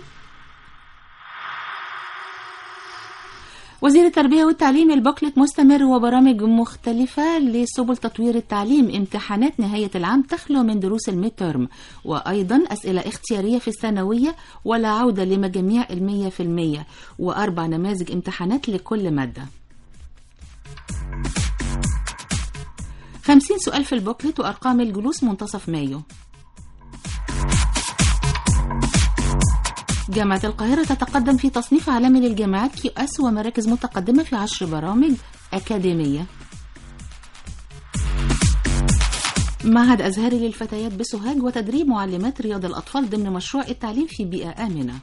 وزير التربية والتعليم البوكلت مستمر وبرامج مختلفة لسبل تطوير التعليم امتحانات نهاية العام تخلو من دروس الميد ترم وأيضا أسئلة اختيارية في الثانوية ولا عودة لمجاميع المية في المية وأربع نماذج امتحانات لكل مادة خمسين سؤال في البوكلت وأرقام الجلوس منتصف مايو جامعة القاهرة تتقدم في تصنيف عالمي للجامعات كيو اس ومراكز متقدمة في عشر برامج أكاديمية معهد أزهري للفتيات بسوهاج وتدريب معلمات رياض الأطفال ضمن مشروع التعليم في بيئة آمنة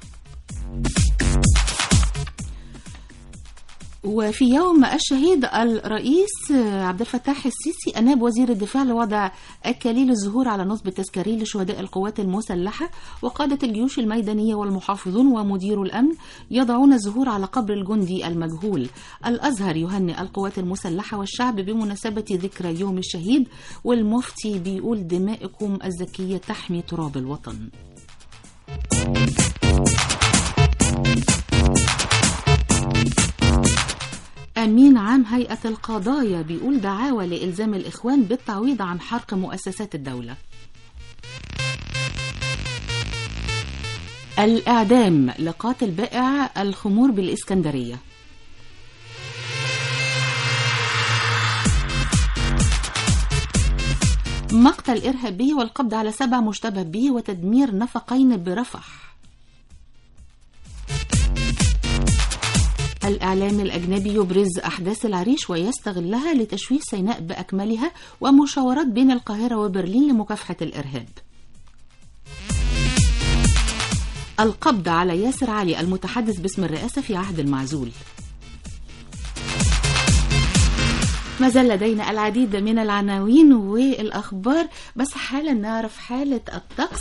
وفي يوم الشهيد الرئيس عبد الفتاح السيسي أناب وزير الدفاع لوضع أكاليل الزهور على نصب التذكاري لشهداء القوات المسلحة وقادة الجيوش الميدانية والمحافظون ومدير الأمن يضعون الزهور على قبر الجندي المجهول الأزهر يهنئ القوات المسلحة والشعب بمناسبة ذكرى يوم الشهيد والمفتي بيقول دمائكم الزكية تحمي تراب الوطن أمين عام هيئة القضايا بيقول دعاوى لإلزام الإخوان بالتعويض عن حرق مؤسسات الدولة الإعدام لقاتل بائع الخمور بالإسكندرية مقتل إرهابي والقبض على سبع مشتبه به وتدمير نفقين برفح الإعلام الأجنبي يبرز أحداث العريش ويستغلها لتشويه سيناء بأكملها ومشاورات بين القاهرة وبرلين لمكافحة الإرهاب القبض على ياسر علي المتحدث باسم الرئاسة في عهد المعزول ما زال لدينا العديد من العناوين والأخبار بس حالا نعرف حالة الطقس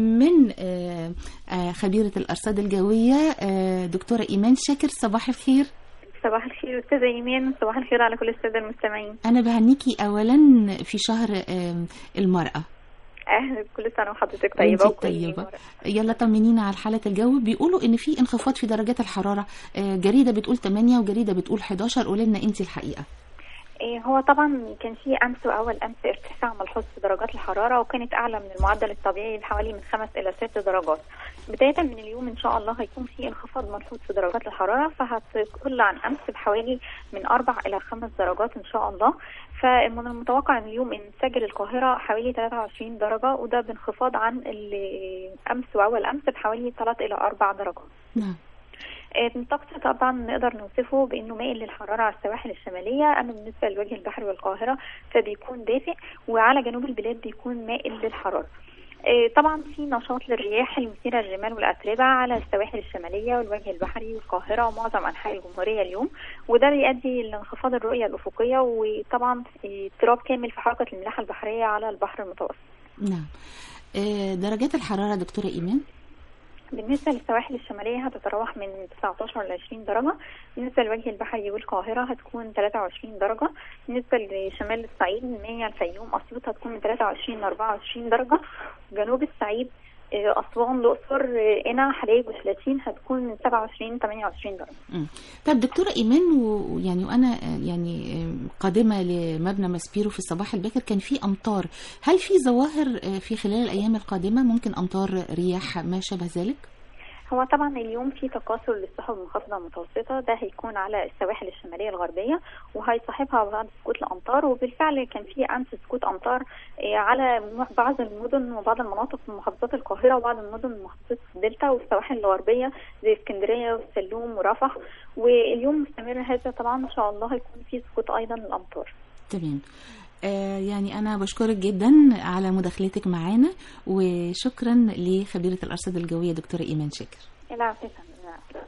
من آه، آه، خبيرة الأرصاد الجوية آه، دكتورة إيمان شاكر صباح الخير
صباح الخير أستاذة إيمان صباح الخير على كل السادة المستمعين
أنا بهنيكي أولا في شهر آه، المرأة
أهلا كل سنة وحضرتك طيبة
وانتي
وكل
طيبة يلا طمنينا على حالة الجو بيقولوا ان في انخفاض في درجات الحرارة آه، جريدة بتقول 8 وجريدة بتقول 11 قولي لنا انت الحقيقة
إيه هو طبعا كان في امس واول امس ارتفاع ملحوظ في درجات الحراره وكانت اعلى من المعدل الطبيعي بحوالي من خمس الى ست درجات بدايه من اليوم ان شاء الله هيكون في انخفاض ملحوظ في درجات الحراره فهتقل عن امس بحوالي من اربع الى خمس درجات ان شاء الله فمن المتوقع ان اليوم ان تسجل القاهره حوالي 23 درجه وده بانخفاض عن اللي امس واول امس بحوالي 3 الى 4 درجات
نعم
آه، الطقس طبعا نقدر نوصفه بانه مائل للحراره على السواحل الشماليه اما بالنسبه لوجه البحر والقاهره فبيكون دافئ وعلى جنوب البلاد بيكون مائل للحراره آه، طبعا في نشاط للرياح المثيره للرمال والاتربه على السواحل الشماليه والوجه البحري والقاهره ومعظم انحاء الجمهوريه اليوم وده بيؤدي لانخفاض الرؤيه الافقيه وطبعا اضطراب كامل في حركه الملاحه البحريه على البحر المتوسط
نعم آه، درجات الحرارة دكتورة إيمان
بالنسبة للسواحل الشمالية هتتراوح من 19 ل 20 درجة بالنسبة لوجه البحري والقاهرة هتكون 23 درجة بالنسبة لشمال الصعيد من منيا الفيوم أسيوط هتكون من 23 ل 24 درجة جنوب الصعيد آه، أسوان الأقصر آه، قنا حلايب وشلاتين هتكون من 27 ل 28 درجة
مم. طب دكتورة إيمان و- ويعني وأنا آه، يعني آه، قادمة لمبنى ماسبيرو في الصباح الباكر كان في أمطار هل في ظواهر آه، في خلال الأيام القادمة ممكن أمطار رياح ما شابه ذلك؟
هو طبعا اليوم في تكاثر للسحب المنخفضة المتوسطة ده هيكون على السواحل الشمالية الغربية وهيصاحبها بعض سقوط الأمطار وبالفعل كان في أمس سقوط أمطار آه، على م- بعض المدن وبعض المناطق من محافظات القاهرة وبعض المدن من محافظات الدلتا والسواحل الغربية زي اسكندرية والسلوم ورفح واليوم مستمر هذا طبعا إن شاء الله هيكون في سقوط أيضا للأمطار
تمام آه يعني أنا بشكرك جدا على مداخلتك معانا وشكرا لخبيرة الأرصاد الجوية دكتورة إيمان شاكر
العفو يا فندم، العفو.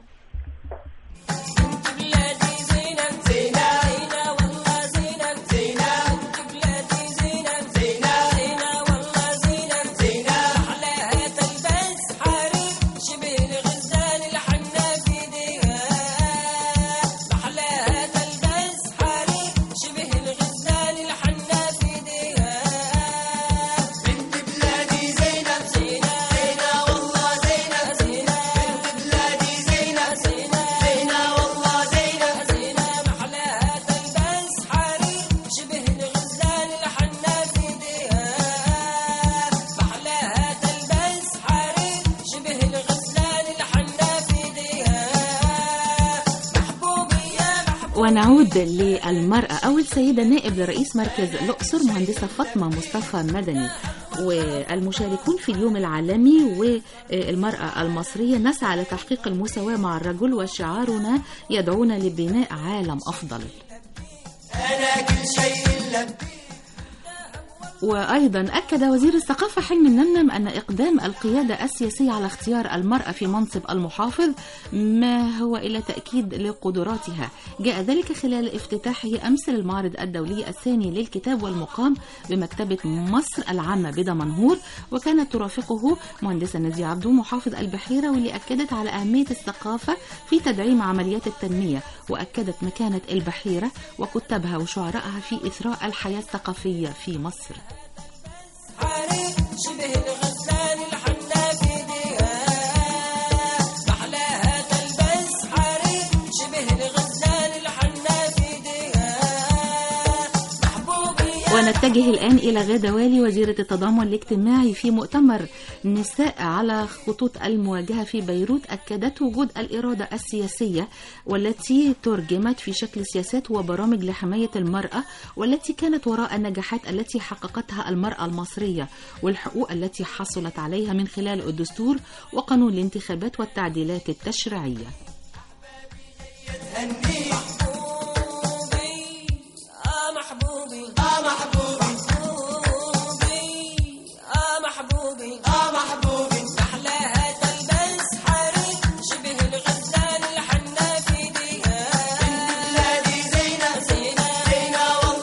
ونعود للمرأة أول سيدة نائب لرئيس مركز الأقصر مهندسة فاطمة مصطفى مدني والمشاركون في اليوم العالمي والمرأة المصرية نسعى لتحقيق المساواة مع الرجل وشعارنا يدعونا لبناء عالم أفضل
أنا كل شيء لك
وأيضا أكد وزير الثقافة حلمي النمنم أن إقدام القيادة السياسية على اختيار المرأة في منصب المحافظ ما هو إلا تأكيد لقدراتها جاء ذلك خلال افتتاحه أمس للمعرض الدولي الثاني للكتاب والمقام بمكتبة مصر العامة بدمنهور وكانت ترافقه مهندسة نزيه عبدو محافظ البحيرة واللي أكدت على أهمية الثقافة في تدعيم عمليات التنمية وأكدت مكانة البحيرة وكتابها وشعرائها في إثراء الحياة الثقافية في مصر
شبه الغزال الحنا في ايديها محلاها تلبس حرير شبه الغزال الحنا في ايديها محبوبي
ونتجه الآن إلى غادة والي وزيرة التضامن الاجتماعي في مؤتمر نساء على خطوط المواجهة في بيروت أكدت وجود الإرادة السياسية والتي ترجمت في شكل سياسات وبرامج لحماية المرأة والتي كانت وراء النجاحات التي حققتها المرأة المصرية والحقوق التي حصلت عليها من خلال الدستور وقانون الانتخابات والتعديلات التشريعية
اه محبوبي اه محبوبي محبوبي اه محبوبي اه محبوبي محلاها تلبس حرير شبه الغزال الحنا في ايديها بنت بلادي زينة زينة زينة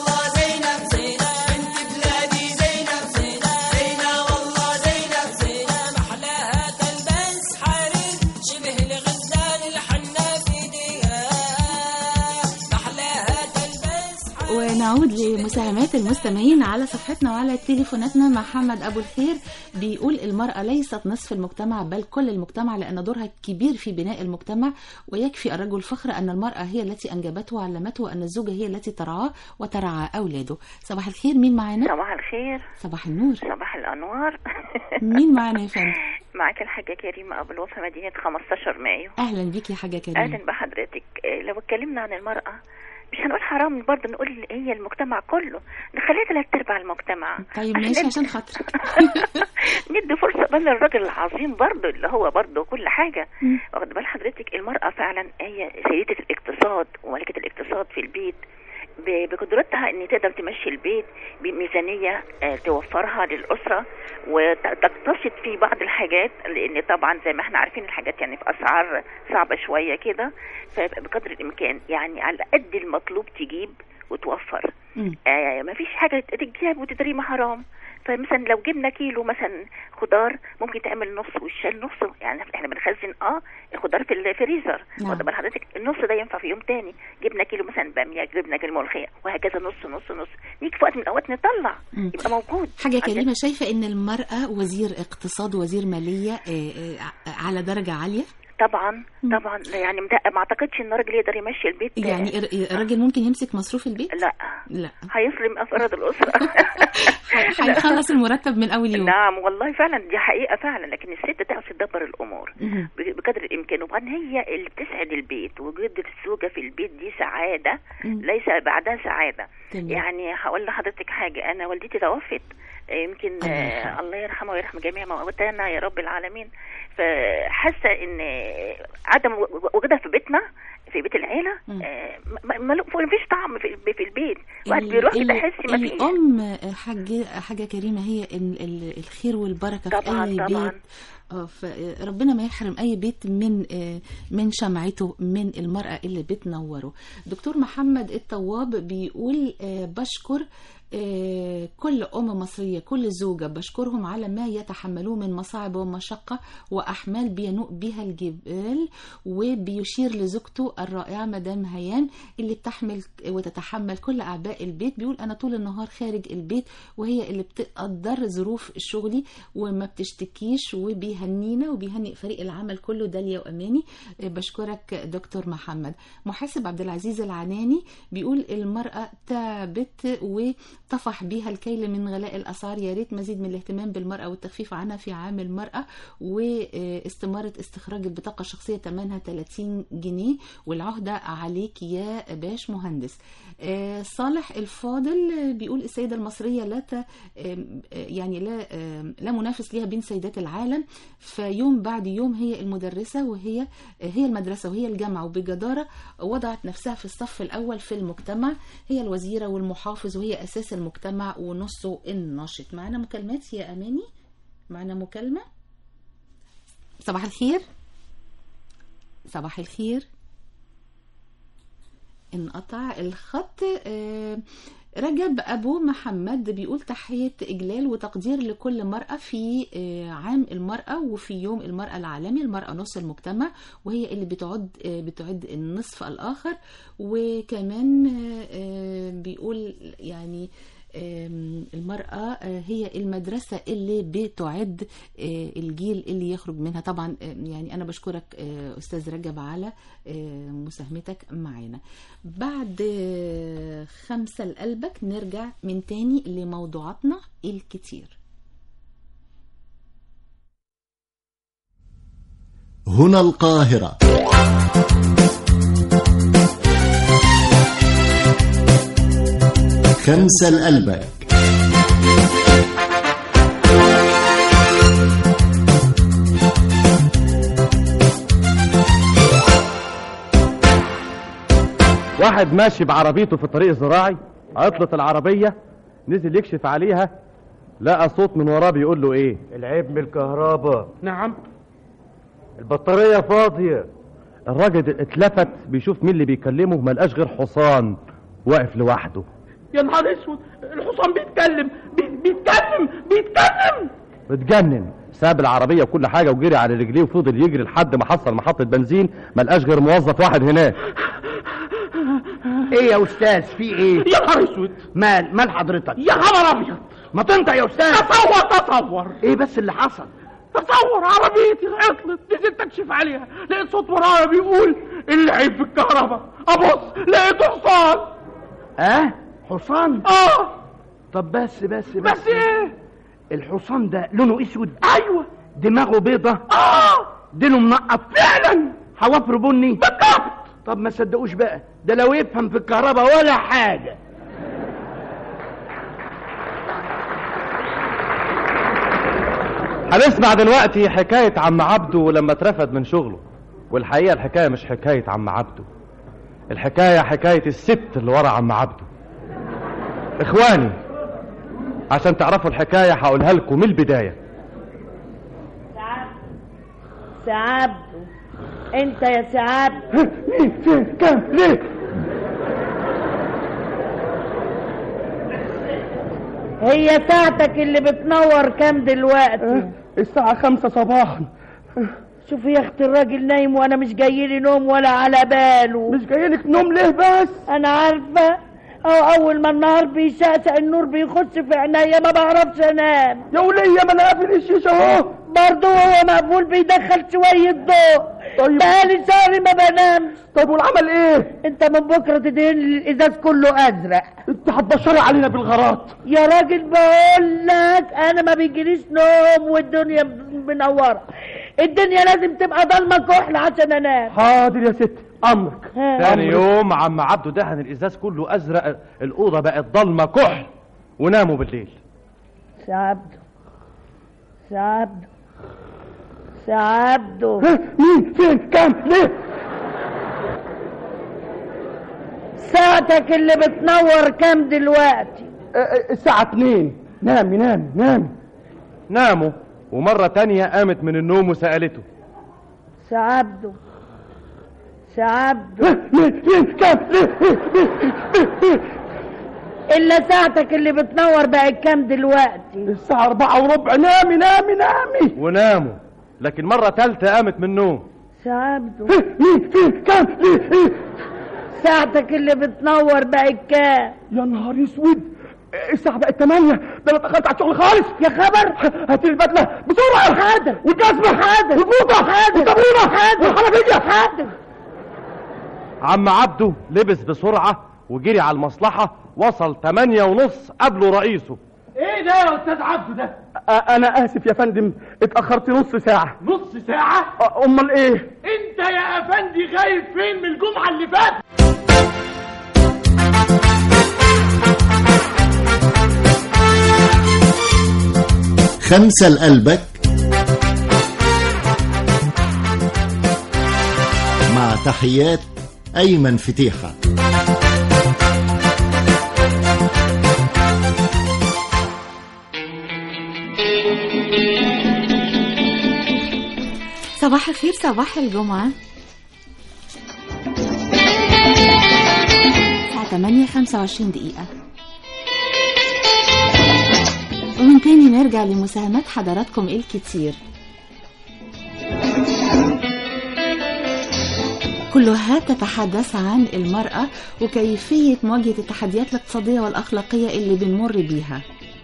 ونعود لمساهمات المستمعين على صفحتنا وعلى تليفوناتنا محمد أبو الخير بيقول المرأة ليست نصف المجتمع بل كل المجتمع لأن دورها كبير في بناء المجتمع ويكفي الرجل فخر أن المرأة هي التي أنجبته وعلمته وأن الزوجة هي التي ترعاه وترعى أولاده صباح الخير مين معانا؟
صباح الخير
صباح النور
صباح الانوار
مين معانا يا فندم؟
معاك الحاجه كريمه ابو الوفا مدينه 15 مايو
أهلا بيك يا حاجة كريم
اهلا بحضرتك آه، لو اتكلمنا عن المراه مش هنقول حرام برضه نقول هي المجتمع كله نخليها ثلاث ارباع المجتمع
طيب ماشي عشان خاطرك
ندي فرصه بقى للراجل العظيم برضه اللي هو برضه كل حاجه واخد بال حضرتك المراه فعلا هي سيده الاقتصاد وملكه الاقتصاد في البيت ب- بقدرتها ان تقدر تمشي البيت بميزانيه آه، توفرها للاسره وتقتصد في بعض الحاجات لان طبعا زي ما احنا عارفين الحاجات يعني في اسعار صعبه شويه كده فبقدر الامكان يعني على قد المطلوب تجيب وتوفر آه ما فيش حاجه تجيب وتترمي حرام فمثلا لو جبنا كيلو مثلا خضار ممكن تعمل نص والشال نصه يعني احنا بنخزن اه الخضار في الفريزر
نعم.
واخد بال حضرتك النص ده ينفع في يوم تاني جبنا كيلو مثلا باميه جبنا كيلو ملوخيه وهكذا نص نص نص نيجي في وقت من الاوقات نطلع
مم.
يبقى موجود
حاجة
عشان-
كريمة شايفة إن المرأة وزير اقتصاد وزير مالية آه، آه، على درجة عالية
طبعا طبعا يعني مد- ما اعتقدش ان الراجل يقدر يمشي البيت
يعني الر- الراجل ممكن يمسك مصروف البيت؟
لا
لا
هيظلم افراد الاسره
هيخلص المرتب من أول يوم
نعم والله فعلا دي حقيقه فعلا لكن الست تعرف تدبر الامور
مهم.
ب- بقدر الامكان وبعدين هي اللي بتسعد البيت وجود الزوجه في البيت دي سعاده
مم.
ليس بعدها سعاده
تمام.
يعني هقول لحضرتك حاجه انا والدتي توفت آه، يمكن
الله يرحمها.
آه الله يرحمها ويرحم جميع موتانا يا رب العالمين فحاسه ان عدم و- وجودها في بيتنا في بيت العيله آه، ما ما- ما فيش طعم في في البيت واحد
ال-
بيروح
ال-
كده يحس ما فيش
الأم حاجة حاجة كريمة هي ال- ال- الخير والبركة
طبعاً،
في أي
طبعاً.
بيت اه فربنا ما يحرم اي بيت من آه، من شمعته من المراه اللي بتنوره دكتور محمد الطواب بيقول آه، بشكر آه، كل أم مصرية كل زوجة بشكرهم على ما يتحملوه من مصاعب ومشقة وأحمال بينوء بها الجبال وبيشير لزوجته الرائعة مدام هيان اللي بتحمل وتتحمل كل أعباء البيت بيقول أنا طول النهار خارج البيت وهي اللي بتقدر ظروف شغلي وما بتشتكيش وبيهنينا وبيهني فريق العمل كله داليا وأماني آه، بشكرك دكتور محمد محاسب عبد العزيز العناني بيقول المرأة تعبت وطفح بيها الكيل من غلاء الأسعار يا ريت مزيد من الاهتمام بالمرأة والتخفيف عنها في عام المرأة واستمارة استخراج البطاقة الشخصية ثمنها 30 جنيه والعهدة عليك يا باش مهندس آه، صالح الفاضل بيقول السيدة المصرية لا ت... آم، آه، يعني لا آم، لا منافس ليها بين سيدات العالم فيوم بعد يوم هي المدرسة وهي هي المدرسة وهي الجامعة وبجدارة وضعت نفسها في الصف الأول في المجتمع هي الوزيرة والمحافظ وهي أساس المجتمع ونصه الناشط معنا مكالمات يا أماني معنا مكالمة صباح الخير صباح الخير انقطع الخط آه، رجب أبو محمد بيقول تحية إجلال وتقدير لكل مرأة في آه، عام المرأة وفي يوم المرأة العالمي المرأة نص المجتمع وهي اللي بتعد آه، بتعد النصف الآخر وكمان آه، آه، بيقول يعني آم، المرأة آه، هي المدرسة اللي بتعد آه، الجيل اللي يخرج منها طبعا آه، يعني أنا بشكرك آه، أستاذ رجب على آه، مساهمتك معنا بعد آه، خمسة لقلبك نرجع من تاني لموضوعاتنا الكتير
هنا القاهرة خمسة لقلبك
واحد ماشي بعربيته في الطريق الزراعي عطلت العربية نزل يكشف عليها لقى صوت من وراه بيقول له ايه
العيب من الكهرباء
نعم
البطارية فاضية
الراجل اتلفت بيشوف مين اللي بيكلمه ما لقاش غير حصان واقف لوحده
يا نهار اسود الحصان بيتكلم بي- بيتكلم بيتكلم
اتجنن ساب العربية وكل حاجة وجري على رجليه وفضل يجري لحد ما حصل محطة بنزين ما لقاش غير موظف واحد هناك
ايه يا استاذ في ايه
يا نهار اسود
مال مال حضرتك
يا خبر ابيض
ما تنطق يا استاذ
تصور تصور
ايه بس اللي حصل
تصور عربيتي عطلت نزلت اكشف عليها لقيت صوت ورايا بيقول العيب في الكهرباء ابص لقيته حصان
اه حصان
اه
طب بس بس بس,
بس ايه
الحصان ده لونه اسود
ايوه
دماغه بيضة
اه
ديله منقط
فعلا
حوافره بني
بالضبط
طب ما صدقوش بقى ده لو يفهم في الكهرباء ولا حاجة
هنسمع دلوقتي حكاية عم عبده لما اترفد من شغله والحقيقة الحكاية مش حكاية عم عبده الحكاية حكاية الست اللي ورا عم عبده اخواني عشان تعرفوا الحكاية هقولها لكم من البداية
سعبده انت يا سعبده
مين فين كام ليه
هي ساعتك اللي بتنور كام دلوقتي
الساعة خمسة صباحا
شوف يا اختي الراجل نايم وانا مش جايلي نوم ولا على باله
مش جايلك نوم ليه بس
انا عارفه او اول ما النهار بيشقشق النور بيخش في عينيا ما بعرفش انام
يا ولية ما انا قافل الشيشة اهو
برضه هو مقفول بيدخل شوية ضوء
طيب.
بقالي شهر ما بنامش
طيب والعمل ايه
انت من بكرة تدهن لي الازاز كله ازرق
انت هتبشري علينا بالغارات
يا راجل بقول لك انا ما بيجيليش نوم والدنيا منورة الدنيا لازم تبقى ضلمة كحل عشان انام
حاضر يا ست امرك
تاني يوم عم عبده دهن الازاز كله ازرق الاوضه بقت ضلمه كحل وناموا بالليل
سعبده سعبده سعبده
مين فين كام ليه
ساعتك اللي بتنور كام دلوقتي
الساعة اتنين نامي نامي نامي
ناموا ومرة تانية قامت من النوم وسألته
سعبده سعبده
مين فين كام ليه
الا ساعتك اللي بتنور بقت كام دلوقتي
الساعة أربعة وربع نامي نامي نامي
وناموا لكن مرة تالتة قامت من النوم
سعبده
مين فين كام ليه
ساعتك اللي بتنور بقت كام
يا نهار اسود الساعة بقت 8 ده انا اتأخرت على الشغل خالص
يا خبر
هات لي البدلة بسرعة
حاضر
والجزمة
حاضر
والفوطة
حاضر
والصابونة
حاضر
والحنفية
حاضر
عم عبده لبس بسرعة وجري على المصلحة وصل تمانية ونص قبله رئيسه
ايه ده يا استاذ عبده ده
انا اسف يا فندم اتأخرت نص ساعة
نص ساعة
امال ايه
انت يا افندي غايب فين من الجمعة اللي فاتت
خمسة لقلبك مع تحيات أيمن فتيحة
صباح الخير صباح الجمعة الساعة 8 25 دقيقة ومن تاني نرجع لمساهمات حضراتكم الكتير كلها تتحدث عن المرأة وكيفية مواجهة التحديات الاقتصادية والأخلاقية اللي بنمر بيها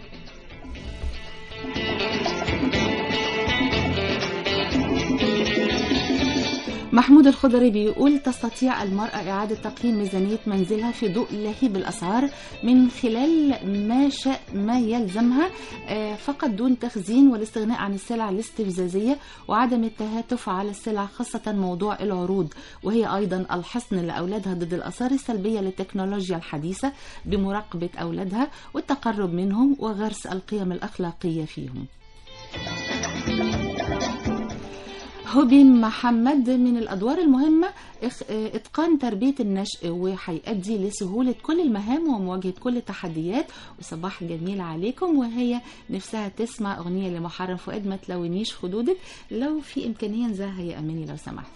محمود الخضري بيقول تستطيع المرأة إعادة تقييم ميزانية منزلها في ضوء لهيب الأسعار من خلال ما شاء ما يلزمها آه، فقط دون تخزين والاستغناء عن السلع الاستفزازية وعدم التهاتف على السلع خاصة موضوع العروض وهي أيضا الحصن لأولادها ضد الآثار السلبية للتكنولوجيا الحديثة بمراقبة أولادها والتقرب منهم وغرس القيم الأخلاقية فيهم هوبي محمد من الأدوار المهمة إخ- إتقان تربية النشء وهيؤدي لسهولة كل المهام ومواجهة كل التحديات وصباح جميل عليكم وهي نفسها تسمع أغنية لمحرم فؤاد ما تلونيش خدودك لو في إمكانية نزاهة يا أماني لو سمحت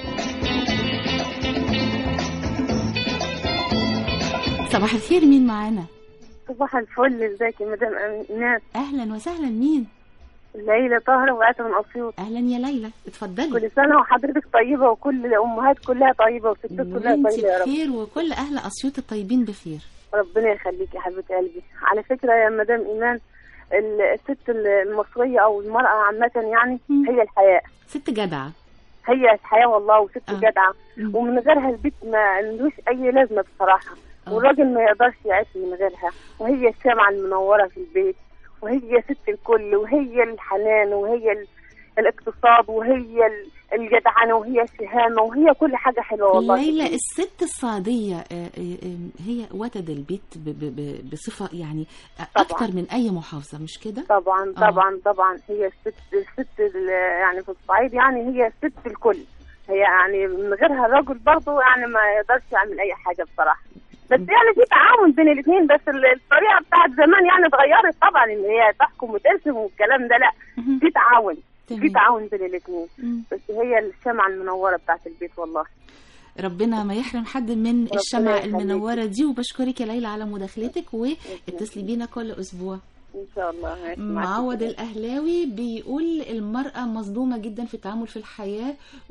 صباح الخير مين معانا
صباح الفل ازيك يا مدام ايناس
أهلا وسهلا مين
ليلى طاهرة وقعت من أسيوط
أهلا يا ليلى اتفضلي
كل سنة وحضرتك طيبة وكل الأمهات كلها طيبة والستات كلها
وانت
طيبة يا رب
بخير وكل أهل أسيوط الطيبين بخير
ربنا يخليك يا حبيبة قلبي على فكرة يا مدام إيمان ال- الست المصرية أو المرأة عامة يعني هي الحياة
ست جدعة
هي الحياة والله وست جدعة ومن غيرها البيت ما ملوش أي لازمة بصراحة والراجل ما يقدرش يعيش من غيرها وهي الشمعة المنورة في البيت وهي ست الكل وهي الحنان وهي ال- الاقتصاد وهي ال- الجدعنة وهي الشهامة وهي كل حاجة حلوة والله
ليلى الست الصعيدية آه، آه، آه، هي وتد البيت ب- ب- ب- بصفة يعني أكتر من أي محافظة مش كده؟
طبعا
آه.
طبعا طبعا هي الست الست ال- يعني في الصعيد يعني هي ست الكل هي يعني من غيرها الرجل برضه يعني ما يقدرش يعمل اي حاجه بصراحه بس يعني في تعاون بين الاثنين بس ال- الطريقه بتاعت زمان يعني اتغيرت طبعا ان هي تحكم وترسم والكلام ده لا في تعاون في تعاون بين الاثنين بس هي الشمعه المنوره بتاعت البيت والله
ربنا ما يحرم حد من الشمعة
يخليكي.
المنورة دي وبشكرك يا ليلى على مداخلتك واتصلي بينا كل أسبوع
ان شاء الله ماشي، معاكي.
معوض الأهلاوي بيقول المرأة مظلومة جدا في التعامل في الحياة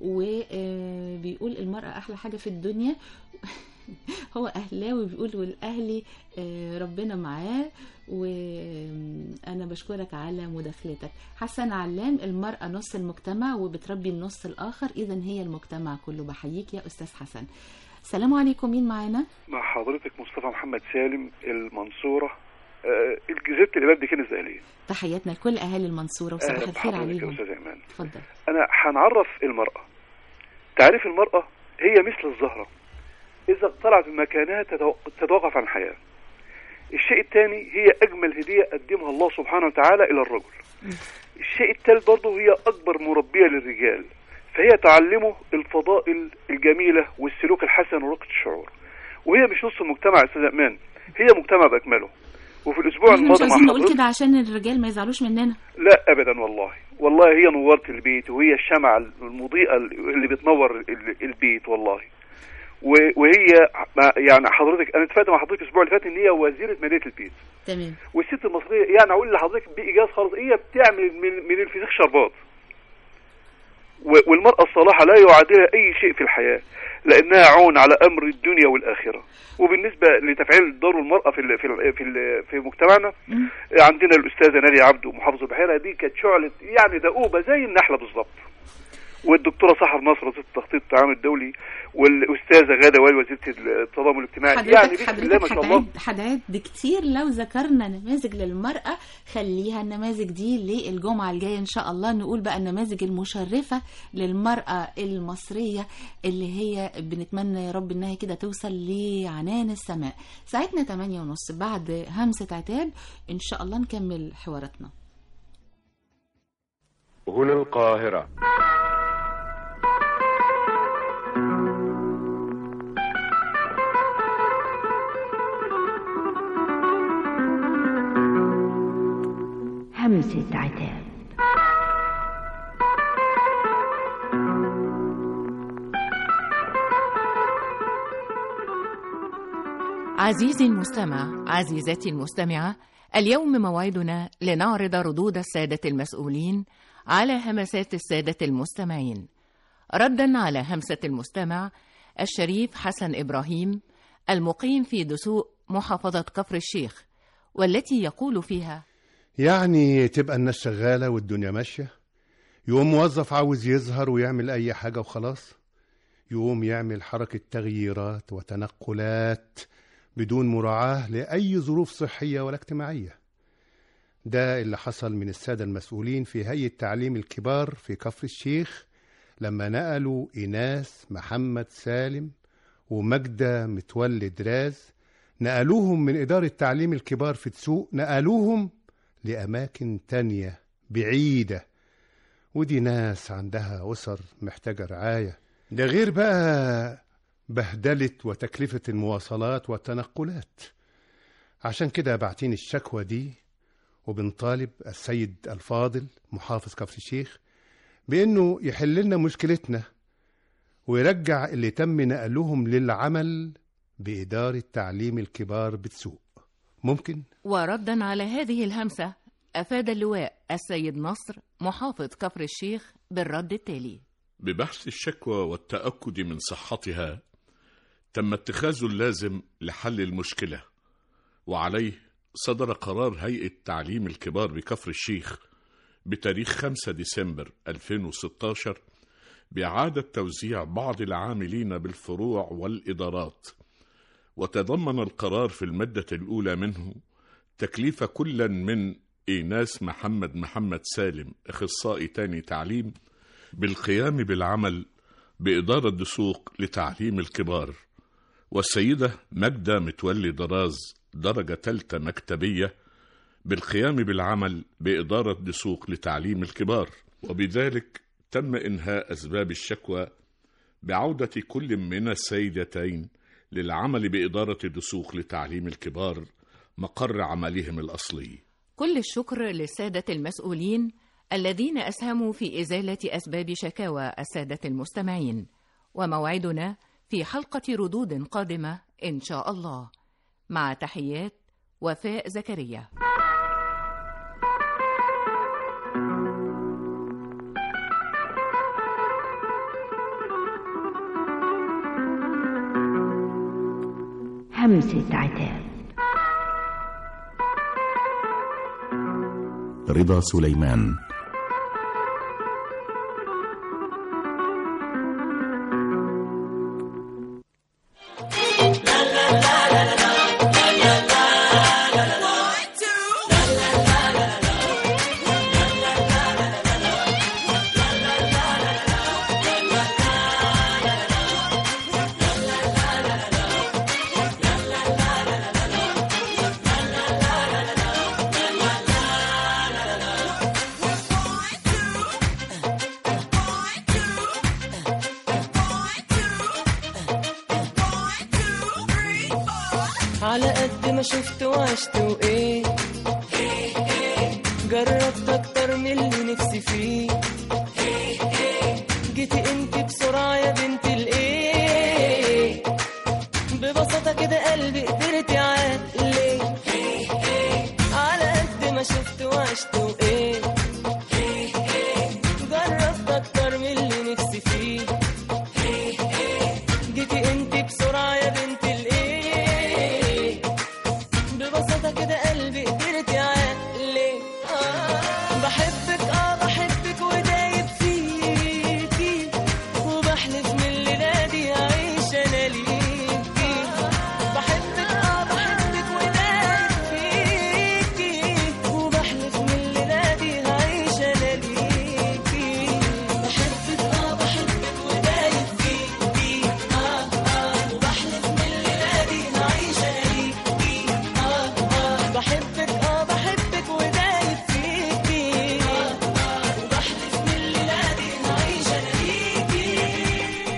وبيقول المرأة أحلى حاجة في الدنيا هو أهلاوي بيقول والأهلي آه، ربنا معاه وأنا بشكرك على مداخلتك حسن علام المرأة نص المجتمع وبتربي النص الآخر إذا هي المجتمع كله بحييك يا أستاذ حسن السلام عليكم مين معانا؟
مع حضرتك مصطفى محمد سالم المنصورة آه، الجزيرة الإمام دي كانت زقلية
تحياتنا لكل أهالي المنصورة وصباح
أهلا
الخير
بحضرتك يا
عليهم
أستاذ إيمان
اتفضل
أنا هنعرف المرأة تعريف المرأة هي مثل الزهرة إذا طلعت من مكانها تتو- تتوقف عن الحياة الشيء الثاني هي أجمل هدية قدمها الله سبحانه وتعالى إلى الرجل الشيء الثالث برضه هي أكبر مربية للرجال فهي تعلمه الفضائل الجميلة والسلوك الحسن ورقة الشعور وهي مش نص المجتمع يا أستاذ أمان هي مجتمع بأكمله وفي الأسبوع
احنا مش
الماضي
عايزين
مع
نقول
حضرتك
كده عشان الرجال ما يزعلوش مننا
لا ابدا والله والله هي نورت البيت وهي الشمعة المضيئة اللي بتنور ال- البيت والله و- وهي مع- يعني حضرتك انا اتفقت مع حضرتك الاسبوع اللي فات ان هي وزيره ماليه البيت
تمام
والست المصريه يعني اقول لحضرتك بايجاز خالص هي بتعمل من من الفسيخ شربات و- والمراه الصالحه لا يعادلها اي شيء في الحياه لانها عون على امر الدنيا والاخره وبالنسبه لتفعيل دور المراه في ال في ال في, ال في مجتمعنا عندنا الاستاذه ناديه عبده محافظه البحيره دي كانت شعله يعني دؤوبه زي النحله بالظبط والدكتوره سحر نصر وزيره التخطيط التعاون الدولي والاستاذه غاده وائل وزيره التضامن الاجتماعي يعني
حضرتك
بسم الله ما
حضرتك
شاء الله
هتعد هتعد كتير لو ذكرنا نماذج للمرأة خليها النماذج دي للجمعة الجاية إن شاء الله نقول بقى النماذج المشرفة للمرأة المصرية اللي هي بنتمنى يا رب إنها كده توصل لعنان السماء ساعتنا 8 ونص بعد همسة عتاب إن شاء الله نكمل حواراتنا
هنا القاهرة
همسة عتاب
عزيزي المستمع عزيزتي المستمعة اليوم موعدنا لنعرض ردود السادة المسؤولين على همسات السادة المستمعين ردا على همسة المستمع الشريف حسن إبراهيم المقيم في دسوق محافظة كفر الشيخ والتي يقول فيها
يعني تبقى الناس شغالة والدنيا ماشية يقوم موظف عاوز يظهر ويعمل أي حاجة وخلاص يقوم يعمل حركة تغييرات وتنقلات بدون مراعاة لأي ظروف صحية ولا اجتماعية ده اللي حصل من السادة المسؤولين في هيئة تعليم الكبار في كفر الشيخ لما نقلوا إيناس محمد سالم ومجدة متولي دراز نقلوهم من إدارة تعليم الكبار في تسوق نقلوهم لأماكن تانية بعيدة ودي ناس عندها أسر محتاجة رعاية ده غير بقى بهدلة وتكلفة المواصلات والتنقلات عشان كده باعتين الشكوى دي وبنطالب السيد الفاضل محافظ كفر الشيخ بأنه يحل لنا مشكلتنا ويرجع اللي تم نقلهم للعمل بإدارة تعليم الكبار بتسوق ممكن؟
وردا على هذه الهمسة أفاد اللواء السيد نصر محافظ كفر الشيخ بالرد التالي
ببحث الشكوى والتأكد من صحتها تم اتخاذ اللازم لحل المشكلة وعليه صدر قرار هيئة تعليم الكبار بكفر الشيخ بتاريخ 5 ديسمبر 2016 بإعادة توزيع بعض العاملين بالفروع والإدارات وتضمن القرار في المادة الأولى منه تكليف كل من إيناس محمد محمد سالم أخصائي تاني تعليم بالقيام بالعمل بإدارة دسوق لتعليم الكبار والسيدة مجدة متولي دراز درجة تالتة مكتبية بالقيام بالعمل بإدارة دسوق لتعليم الكبار وبذلك تم إنهاء أسباب الشكوى بعودة كل من السيدتين للعمل بإدارة دسوق لتعليم الكبار مقر عملهم الأصلي
كل الشكر للسادة المسؤولين الذين أسهموا في إزالة أسباب شكاوى السادة المستمعين وموعدنا في حلقة ردود قادمة إن شاء الله مع تحيات وفاء زكريا
همسة عتاب
رضا سليمان
على قد ما شفت وعشت وايه جربت اكتر من اللي نفسي فيه جيتي انت بسرعة يا بنت الايه ببساطة كده قلبي قدرت يعقلي على قد ما شفت وعشت وايه جربت اكتر من اللي نفسي فيه جيتي انت بسرعة يا بنت الايه ببساطة كده قلبي قدرت يعقلي آه بحبك اه بحبك ودايب فيكي وبحلف من الليلة دي هعيش انا ليكي بحبك اه بحبك ودايب فيكي وبحلف من الليلة دي هعيش انا ليكي بحبك اه بحبك ودايب فيكي اه اه وبحلف من الليلة دي هعيش انا ليكي اه اه بحبك اه بحبك ودايب فيكي اه اه وبحلف من الليلة دي هعيش انا ليكي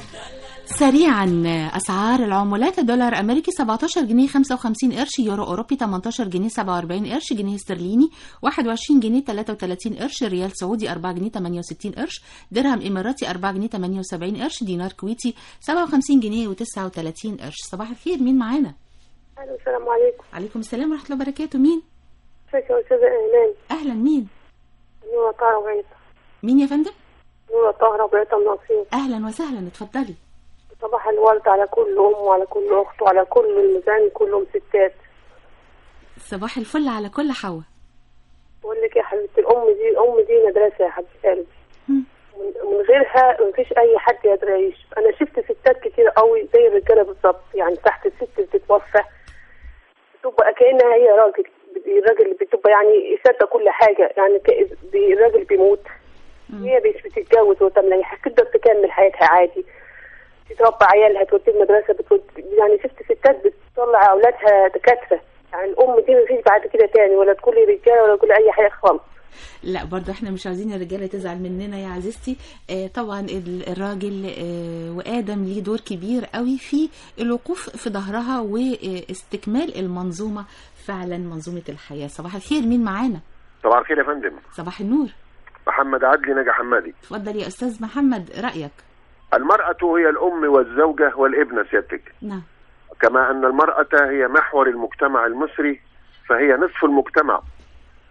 سريعا اسعار العملات الدولار امريكي 17 جنيه 55 قرش يورو اوروبي 18 جنيه 47 قرش جنيه استرليني 21 جنيه 33 قرش ريال سعودي 4 جنيه 68 قرش درهم اماراتي 4 جنيه 78 قرش دينار كويتي 57 جنيه و39 قرش صباح الخير مين معانا
الو السلام عليكم
عليكم السلام ورحمه الله وبركاته مين
ازيك يا استاذه ايمان
اهلا مين
نورة طاهرة بعيطة
مين يا فندم
نورة طاهرة بعيطة من أسيوط
اهلا وسهلا اتفضلي
صباح الورد على كل أم وعلى كل أخت وعلى كل الميزان كلهم ستات
صباح الفل على كل حوا
بقول لك يا حبيبتي الأم دي الأم دي مدرسة يا حبيبة قلبي من من غيرها مفيش أي حد يقدر يعيش أنا شفت ستات كتير قوي زي الرجالة بالظبط يعني تحت الست بتتوفى بتبقى كأنها هي راجل الراجل بتبقى يعني سادة كل حاجة يعني ك- بي- الراجل بيموت هي مش بتتجوز وتعمل أي حاجة تقدر تكمل حياتها عادي تربى عيالها تودي المدرسة بتود... يعني شفت ستات بتطلع أولادها دكاترة يعني الأم دي مفيش بعد كده تاني ولا تقول لي رجالة ولا تقول لي أي حاجة خالص
لا برضه احنا مش عايزين الرجاله تزعل مننا يا عزيزتي آه طبعا ال- الراجل آه وادم ليه دور كبير قوي في الوقوف في ظهرها واستكمال المنظومه فعلا منظومه الحياه صباح الخير مين معانا
صباح الخير يا فندم
صباح النور
محمد عدلي نجا حمادي
اتفضل يا استاذ محمد رايك
المرأة هي الأم والزوجة والابنة سيادتك
نعم
كما أن المرأة هي محور المجتمع المصري فهي نصف المجتمع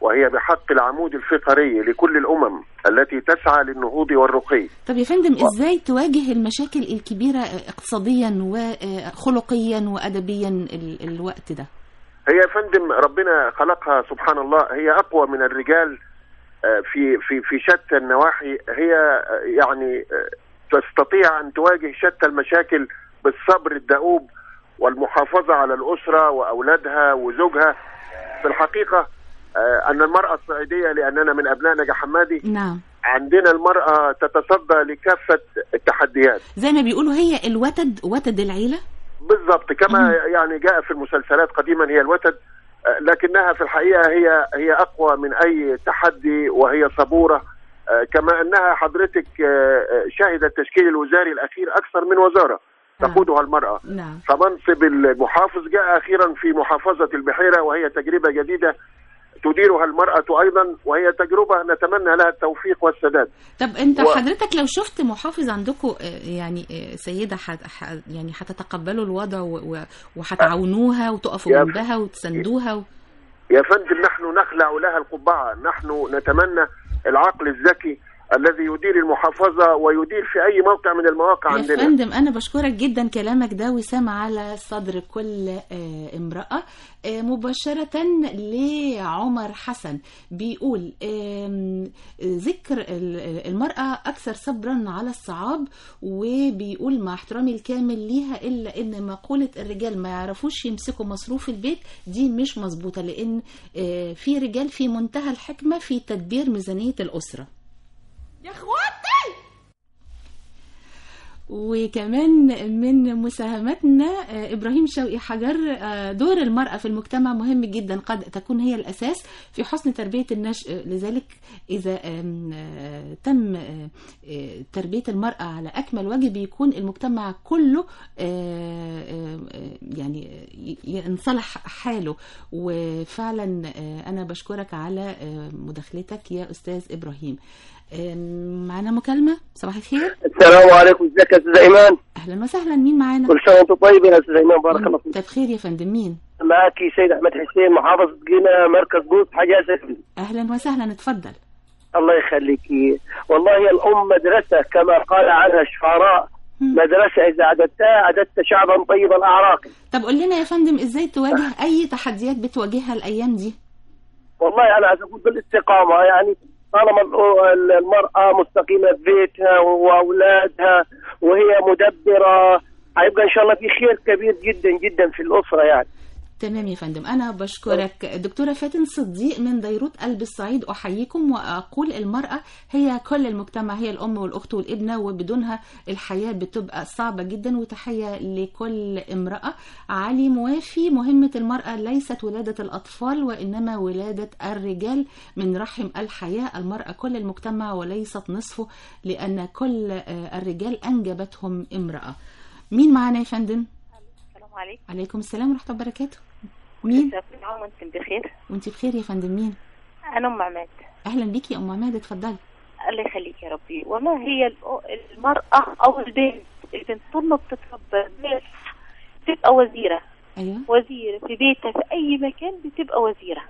وهي بحق العمود الفطري لكل الامم التي تسعى للنهوض والرقي
طب يا فندم ازاي تواجه المشاكل الكبيرة اقتصاديا وخلقيا وأدبيا ال- الوقت ده
هي يا فندم ربنا خلقها سبحان الله هي اقوى من الرجال آه، في في في شتى النواحي هي آه، يعني آه، تستطيع ان تواجه شتى المشاكل بالصبر الدؤوب والمحافظه على الاسره واولادها وزوجها في الحقيقه آه، ان المراه الصعيديه لاننا من ابناء نجا حمادي
نعم
عندنا المراه تتصدى لكافه التحديات
زي ما بيقولوا هي الوتد وتد العيلة
بالضبط كما يعني جاء في المسلسلات قديما هي الوتد آه، لكنها في الحقيقه هي هي اقوى من اي تحدي وهي صبوره آه، كما انها حضرتك آه، آه، شهد التشكيل الوزاري الاخير اكثر من وزاره تقودها المراه
نعم
فمنصب المحافظ جاء اخيرا في محافظه البحيره وهي تجربه جديده تديرها المراه ايضا وهي تجربه نتمنى لها التوفيق والسداد
طب انت
و-
حضرتك لو شفت محافظ عندكم يعني آه، سيدة حت ح- يعني هتتقبلوا الوضع و- و- وهتعاونوها وتقفوا
يا-
جنبها وتساندوها و...
يا فندم نحن نخلع لها القبعة نحن نتمنى العقل الذكي الذي يدير المحافظة ويدير في أي موقع من المواقع
يا
عندنا
فندم انا بشكرك جدا كلامك ده وسام على صدر كل آه، امرأة آه، مباشرة لعمر حسن بيقول آم، ذكر ال- المرأة أكثر صبرا على الصعاب وبيقول مع احترامي الكامل ليها إلا إن مقولة الرجال ما يعرفوش يمسكوا مصروف البيت دي مش مظبوطة لأن آه، في رجال في منتهى الحكمة في تدبير ميزانية الأسرة
يا اخواتي
وكمان من مساهماتنا آه، ابراهيم شوقي حجر آه، دور المراه في المجتمع مهم جدا قد تكون هي الاساس في حسن تربيه النشء لذلك اذا آم، آه، تم آه، آه، تربيه المراه على اكمل وجه بيكون المجتمع كله آه، آه، آه، يعني ي- ينصلح حاله وفعلا آه، انا بشكرك على آه، مداخلتك يا استاذ ابراهيم آم، معنا مكالمه صباح الخير
السلام عليكم ازيك يا استاذ ايمان
اهلا وسهلا مين معانا
كل سنه وانت طيب يا استاذ ايمان بارك الله فيك
طيب خير يا فندم مين
معك سيد احمد حسين محافظ قنا مركز بوس حاجه سفلي
اهلا وسهلا اتفضل
الله يخليك والله هي الام مدرسه كما قال عنها الشعراء مدرسه اذا عددتها عددت شعبا طيب الاعراق
طب قول لنا يا فندم ازاي تواجه اي تحديات بتواجهها الايام دي
والله انا عايز اقول بالاستقامه يعني طالما ال- المراه مستقيمه في بيتها واولادها وهي مدبره هيبقى ان شاء الله في خير كبير جدا جدا في الاسره يعني
تمام يا فندم انا بشكرك دكتوره فاتن صديق من ديروت قلب الصعيد احييكم واقول المراه هي كل المجتمع هي الام والاخت والابنه وبدونها الحياه بتبقى صعبه جدا وتحيه لكل امراه علي موافي مهمه المراه ليست ولاده الاطفال وانما ولاده الرجال من رحم الحياه المراه كل المجتمع وليست نصفه لان كل آه، الرجال انجبتهم امراه مين معانا يا فندم
السلام عليكم
عليكم السلام ورحمه الله وبركاته مين
كل عام وانتم بخير
وانت بخير يا فندم مين
انا ام عماد
اهلا بيكي يا ام عماد اتفضلي
الله يخليك يا ربي والله هي الأ- المرأة أو البنت البنت طول ما بتتربى بيت بتبقى وزيرة
ايوه
وزيرة في بيتها في أي مكان بتبقى وزيرة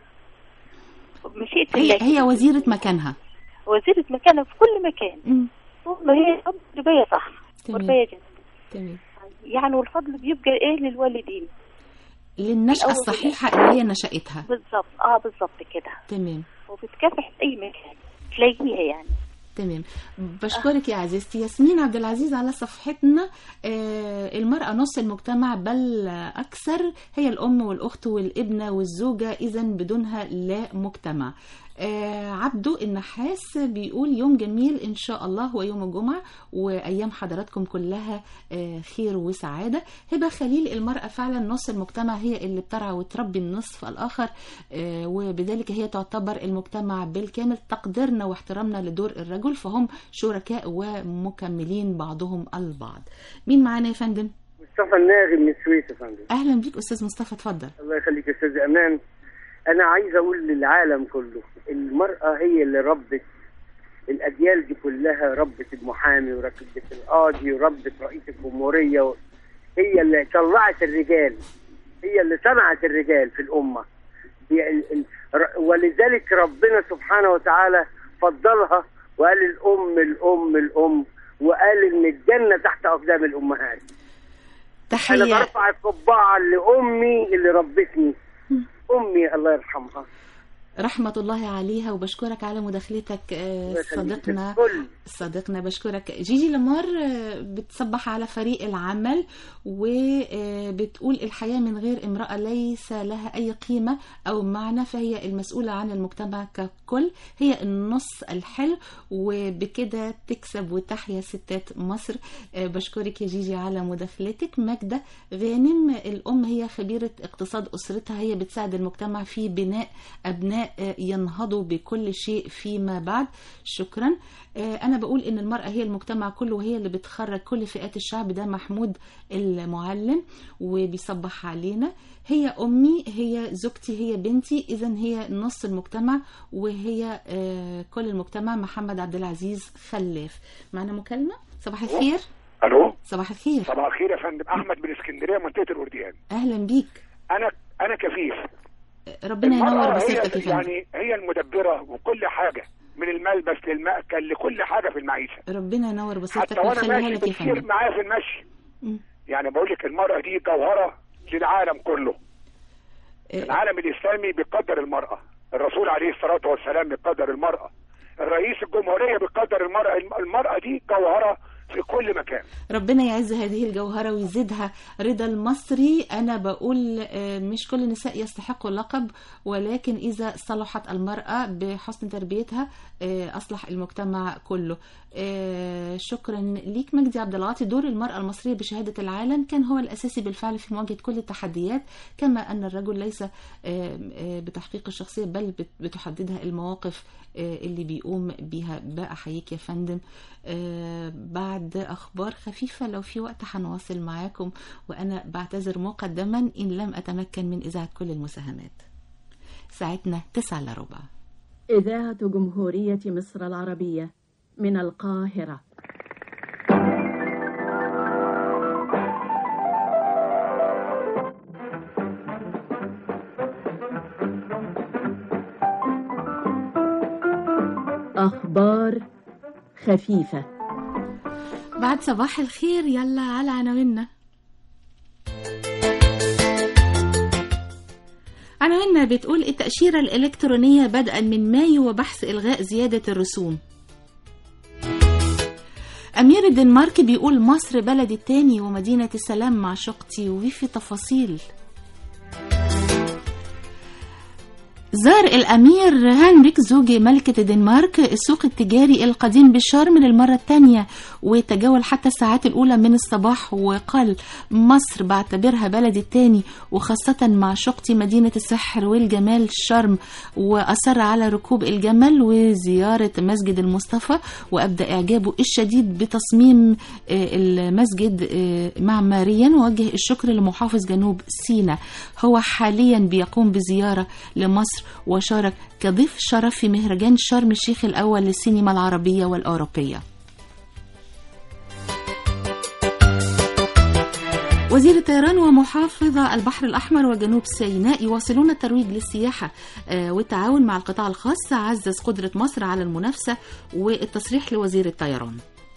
مشيئة
هي
الله
هي وزيره مكانها
وزيرة مكانها في كل مكان
مم.
طول ما هي تربية صح
تمام.
تربية جميلة
تمام
يعني والفضل بيبقى إيه للوالدين
للنشأة
الأول
الصحيحة اللي هي نشأتها
بالظبط اه بالظبط كده
تمام
وبتكافح في أي مكان تلاقيها يعني
تمام بشكرك يا عزيزتي ياسمين عبد العزيز على صفحتنا آه، المرأة نص المجتمع بل أكثر هي الأم والأخت والابنة والزوجة إذا بدونها لا مجتمع آه، عبدو النحاس بيقول يوم جميل إن شاء الله هو يوم الجمعة وأيام حضراتكم كلها آه، خير وسعادة هبة خليل المرأة فعلا نص المجتمع هي اللي بترعى وتربي النصف الآخر آه، وبذلك هي تعتبر المجتمع بالكامل تقديرنا واحترامنا لدور الرجل فهم شركاء ومكملين بعضهم البعض مين معانا يا فندم
مصطفى الناغي من السويس يا فندم
أهلا بيك أستاذ مصطفى اتفضل
الله يخليك يا استاذ امان انا عايز اقول للعالم كله المراه هي اللي ربت الاجيال دي كلها ربت المحامي وربت القاضي وربت رئيس الجمهوريه و... هي اللي طلعت الرجال هي اللي صنعت الرجال في الامه هي ال- ال- ر- ولذلك ربنا سبحانه وتعالى فضلها وقال الام الام الام وقال ان الجنه تحت اقدام الامهات انا
تحية
برفع القبعه لامي اللي ربتني امي الله يرحمها
رحمة الله عليها وبشكرك على مداخلتك آه،
الله يخليك.
صديقنا
الكل.
صديقنا بشكرك جيجي لمار آه، بتصبح على فريق العمل وبتقول الحياة من غير امرأة ليس لها أي قيمة أو معنى فهي المسؤولة عن المجتمع ككل هي النص الحلو وبكده تكسب وتحيا ستات مصر آه، بشكرك يا جيجي على مداخلتك ماجدة غانم الأم هي خبيرة اقتصاد أسرتها هي بتساعد المجتمع في بناء أبناء آه، ينهضوا بكل شيء فيما بعد شكرا آه، أنا بقول إن المرأة هي المجتمع كله وهي اللي بتخرج كل فئات الشعب ده محمود المعلم وبيصبح علينا هي أمي هي زوجتي هي بنتي إذا هي نص المجتمع وهي آه، كل المجتمع محمد عبد العزيز خلاف معنا مكالمة صباح الخير
الو
صباح الخير
صباح الخير يا فندم احمد من اسكندريه منطقه الارديان
أهلا بيك
انا انا كفيف
ربنا ينور
المرأة
بصيرتك يا
هي
فندم
يعني هي المدبره وكل حاجه من الملبس للمأكل لكل حاجه في المعيشه
ربنا ينور بصيرتك
حتى وانا
ويخليها
ماشي
لك يا
بتصير
فندم
معايا في المشي
مم.
يعني بقول لك المراه دي جوهره للعالم كله العالم الاسلامي بيقدر المراه الرسول عليه الصلاه والسلام بيقدر المراه الرئيس الجمهوريه بيقدر المراه المراه دي جوهره في كل مكان
ربنا يعز هذه الجوهرة ويزيدها رضا المصري أنا بقول آه، مش كل النساء يستحقوا اللقب ولكن إذا صلحت المرأة بحسن تربيتها آه، أصلح المجتمع كله آه، شكرا ليك مجدي عبد العاطي دور المرأة المصرية بشهادة العالم كان هو الأساسي بالفعل في مواجهة كل التحديات كما أن الرجل ليس آه، آه، بتحقيق الشخصية بل بت- بتحددها المواقف آه، اللي بيقوم بيها بقى حييك يا فندم آه، بعد أخبار خفيفة لو في وقت هنواصل معاكم وأنا بعتذر مقدما إن لم أتمكن من إذاعة كل المساهمات ساعتنا تسعة إلا ربع
إذاعة جمهورية مصر العربية من القاهرة أخبار خفيفة
بعد صباح الخير يلا على عناويننا عناويننا بتقول التأشيرة الإلكترونية بدءا من مايو وبحث إلغاء زيادة الرسوم أمير الدنمارك بيقول مصر بلدي التاني ومدينة السلام مع شقتي وفي تفاصيل زار الأمير هنريك زوج ملكة الدنمارك السوق التجاري القديم بالشرم للمرة الثانية وتجول حتى الساعات الأولى من الصباح وقال مصر بعتبرها بلدي الثاني وخاصة مع شقتي مدينة السحر والجمال شرم وأصر على ركوب الجمل وزيارة مسجد المصطفى وأبدأ إعجابه الشديد بتصميم آه، المسجد آه، معماريا ووجه الشكر لمحافظ جنوب سيناء هو حاليا بيقوم بزيارة لمصر وشارك كضيف شرف في مهرجان شرم الشيخ الأول للسينما العربية والأوروبية وزير الطيران ومحافظة البحر الأحمر وجنوب سيناء يواصلون الترويج للسياحة آه، والتعاون مع القطاع الخاص عزز قدرة مصر على المنافسة والتصريح لوزير الطيران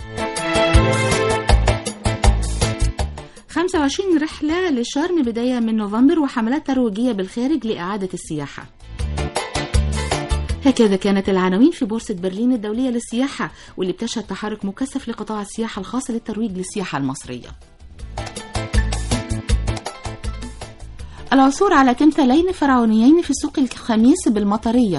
25 رحلة لشرم بداية من نوفمبر وحملات ترويجية بالخارج لإعادة السياحة هكذا كانت العناوين في بورصة برلين الدولية للسياحة واللي بتشهد تحرك مكثف لقطاع السياحة الخاص للترويج للسياحة المصرية العثور على تمثالين فرعونيين في سوق الخميس بالمطرية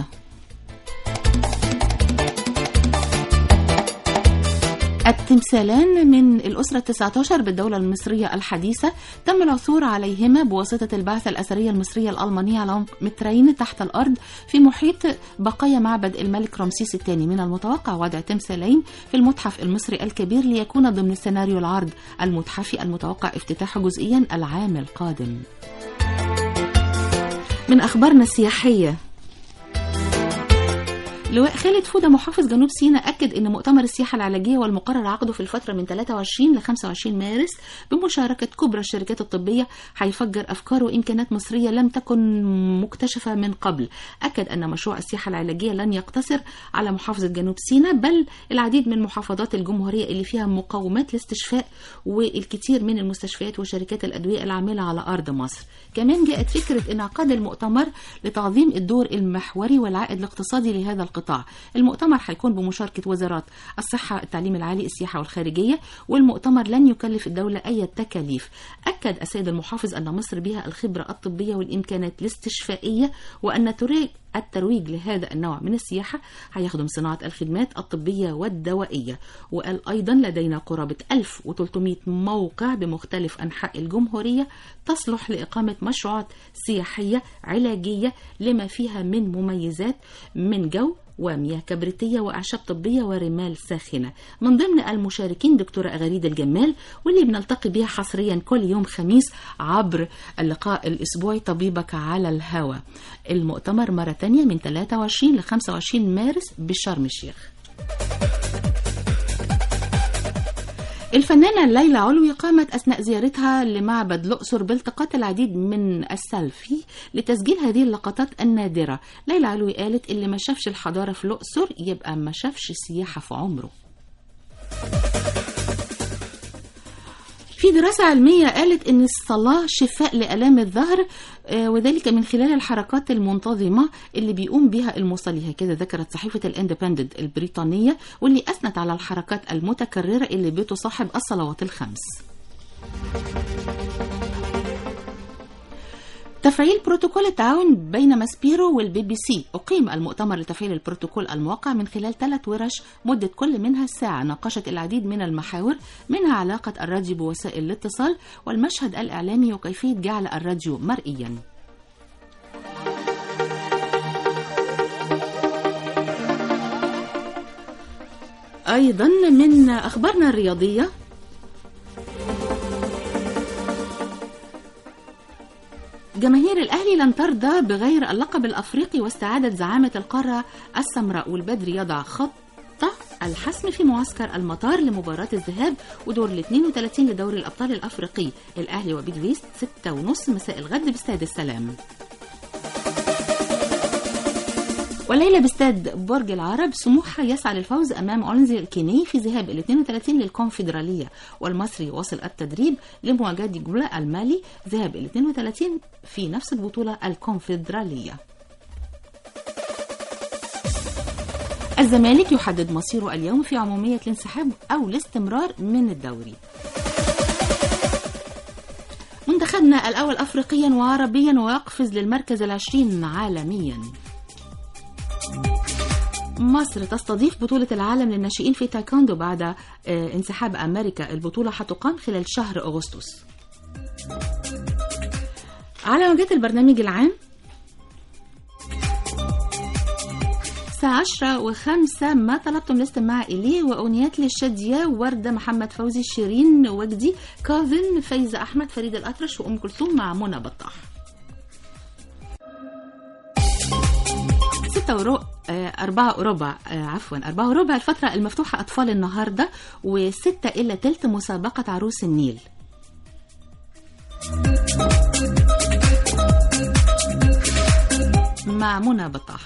التمثالان من الأسرة 19 بالدولة المصرية الحديثة تم العثور عليهما بواسطة البعثة الأثرية المصرية الألمانية على عمق مترين تحت الأرض في محيط بقايا معبد الملك رمسيس الثاني من المتوقع وضع تمثالين في المتحف المصري الكبير ليكون ضمن سيناريو العرض المتحفي المتوقع افتتاحه جزئيا العام القادم من أخبارنا السياحية لواء خالد فودة محافظ جنوب سيناء أكد أن مؤتمر السياحة العلاجية والمقرر عقده في الفترة من 23 ل 25 مارس بمشاركة كبرى الشركات الطبية هيفجر أفكار وإمكانات مصرية لم تكن مكتشفة من قبل أكد أن مشروع السياحة العلاجية لن يقتصر على محافظة جنوب سيناء بل العديد من محافظات الجمهورية اللي فيها مقومات الاستشفاء والكثير من المستشفيات وشركات الأدوية العاملة على أرض مصر كمان جاءت فكرة انعقاد المؤتمر لتعظيم الدور المحوري والعائد الاقتصادي لهذا القطاع المؤتمر هيكون بمشاركة وزارات الصحة التعليم العالي السياحة والخارجية والمؤتمر لن يكلف الدولة أي تكاليف أكد السيد المحافظ أن مصر بها الخبرة الطبية والإمكانات الاستشفائية وأن تريد الترويج لهذا النوع من السياحة هيخدم صناعة الخدمات الطبية والدوائية وقال أيضا لدينا قرابة 1300 موقع بمختلف أنحاء الجمهورية تصلح لإقامة مشروعات سياحية علاجية لما فيها من مميزات من جو ومياه كبريتية وأعشاب طبية ورمال ساخنة من ضمن المشاركين دكتورة أغاريد الجمال واللي بنلتقي بها حصريا كل يوم خميس عبر اللقاء الأسبوعي طبيبك على الهوى المؤتمر مرة تانية من 23 ل 25 مارس بشرم الشيخ الفنانة ليلى علوي قامت أثناء زيارتها لمعبد الأقصر بالتقاط العديد من السيلفي لتسجيل هذه اللقطات النادرة ليلى علوي قالت اللي ما شافش الحضارة في الأقصر يبقى ما شافش سياحة في عمره في دراسة علمية قالت أن الصلاة شفاء لآلام الظهر آه، وذلك من خلال الحركات المنتظمة اللي بيقوم بها المصلي هكذا ذكرت صحيفة الاندبندنت البريطانية واللي أثنت على الحركات المتكررة اللي بتصاحب الصلوات الخمس تفعيل بروتوكول التعاون بين ماسبيرو والبي بي سي أقيم المؤتمر لتفعيل البروتوكول الموقع من خلال ثلاث ورش مدة كل منها ساعة ناقشت العديد من المحاور منها علاقة الراديو بوسائل الاتصال والمشهد الإعلامي وكيفية جعل الراديو مرئيا أيضا من أخبارنا الرياضية جماهير الأهلي لن ترضى بغير اللقب الأفريقي واستعادة زعامة القارة السمراء والبدري يضع خطة الحسم في معسكر المطار لمباراة الذهاب ودور ال 32 لدوري الأبطال الأفريقي الأهلي وبيدفيست 6 ونص مساء الغد باستاد السلام والليلة باستاد برج العرب سموحة يسعى للفوز أمام أورنزي الكيني في ذهاب ال 32 للكونفدرالية والمصري واصل التدريب لمواجهة جولا المالي ذهاب ال 32 في نفس البطولة الكونفدرالية الزمالك يحدد مصيره اليوم في عمومية الانسحاب أو الاستمرار من الدوري منتخبنا الأول أفريقيا وعربيا ويقفز للمركز العشرين عالميا مصر تستضيف بطولة العالم للناشئين في تايكوندو بعد آه، انسحاب أمريكا البطولة هتقام خلال شهر أغسطس على موجات البرنامج العام الساعة عشرة وخمسة ما طلبتم الاستماع إليه وأغنيات للشادية وردة محمد فوزي شيرين وجدي كاظم فايزة أحمد فريد الأطرش وأم كلثوم مع منى بطاح ستة وربع آه، أربعة وربع آه، عفوا أربعة وربع الفترة المفتوحة أطفال النهاردة وستة إلا تلت مسابقة عروس النيل مع منى بطاح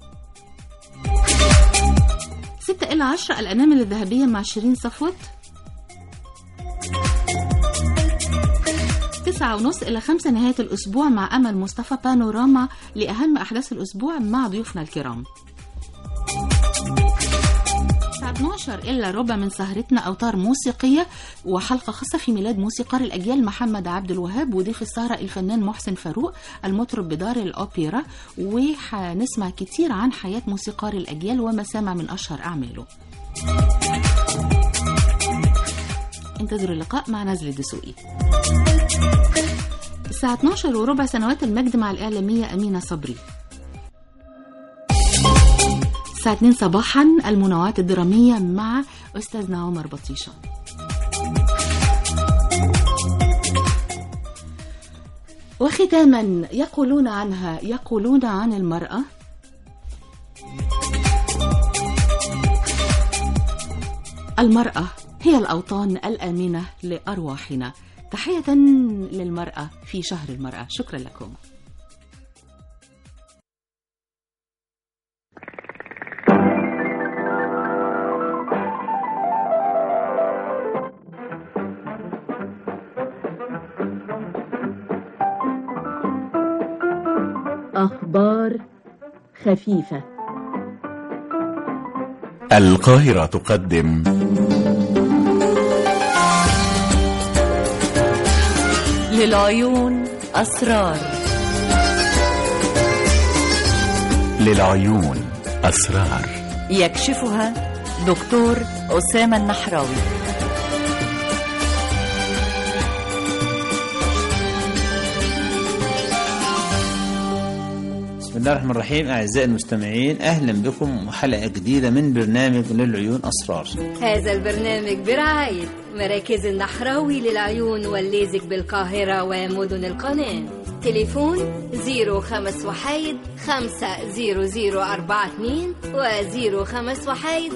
ستة إلى عشرة الأنامل الذهبية مع شيرين صفوت تسعة ونص إلى خمسة نهاية الأسبوع مع أمل مصطفى بانوراما لأهم أحداث الأسبوع مع ضيوفنا الكرام الساعة 12 إلا ربع من سهرتنا أوتار موسيقية وحلقة خاصة في ميلاد موسيقار الأجيال محمد عبد الوهاب وضيف السهرة الفنان محسن فاروق المطرب بدار الأوبرا وهنسمع كتير عن حياة موسيقار الأجيال ومسامع من أشهر أعماله انتظروا اللقاء مع نزل الدسوقي الساعة 12 وربع سنوات المجد مع الإعلامية أمينة صبري الساعة 2 صباحا المنوعات الدرامية مع أستاذنا عمر بطيشة وختاما يقولون عنها يقولون عن المرأة المرأة هي الأوطان الآمنة لأرواحنا تحية للمرأة في شهر المرأة شكرا لكم
أخبار خفيفة
القاهرة تقدم
للعيون أسرار
للعيون أسرار
يكشفها دكتور أسامة النحراوي
بسم الله الرحمن الرحيم أعزائي المستمعين أهلا بكم وحلقة جديدة من برنامج للعيون أسرار
هذا البرنامج برعاية مراكز النحراوي للعيون والليزك بالقاهرة ومدن القناة تليفون 05 وحيد 50042 و 05 وحيد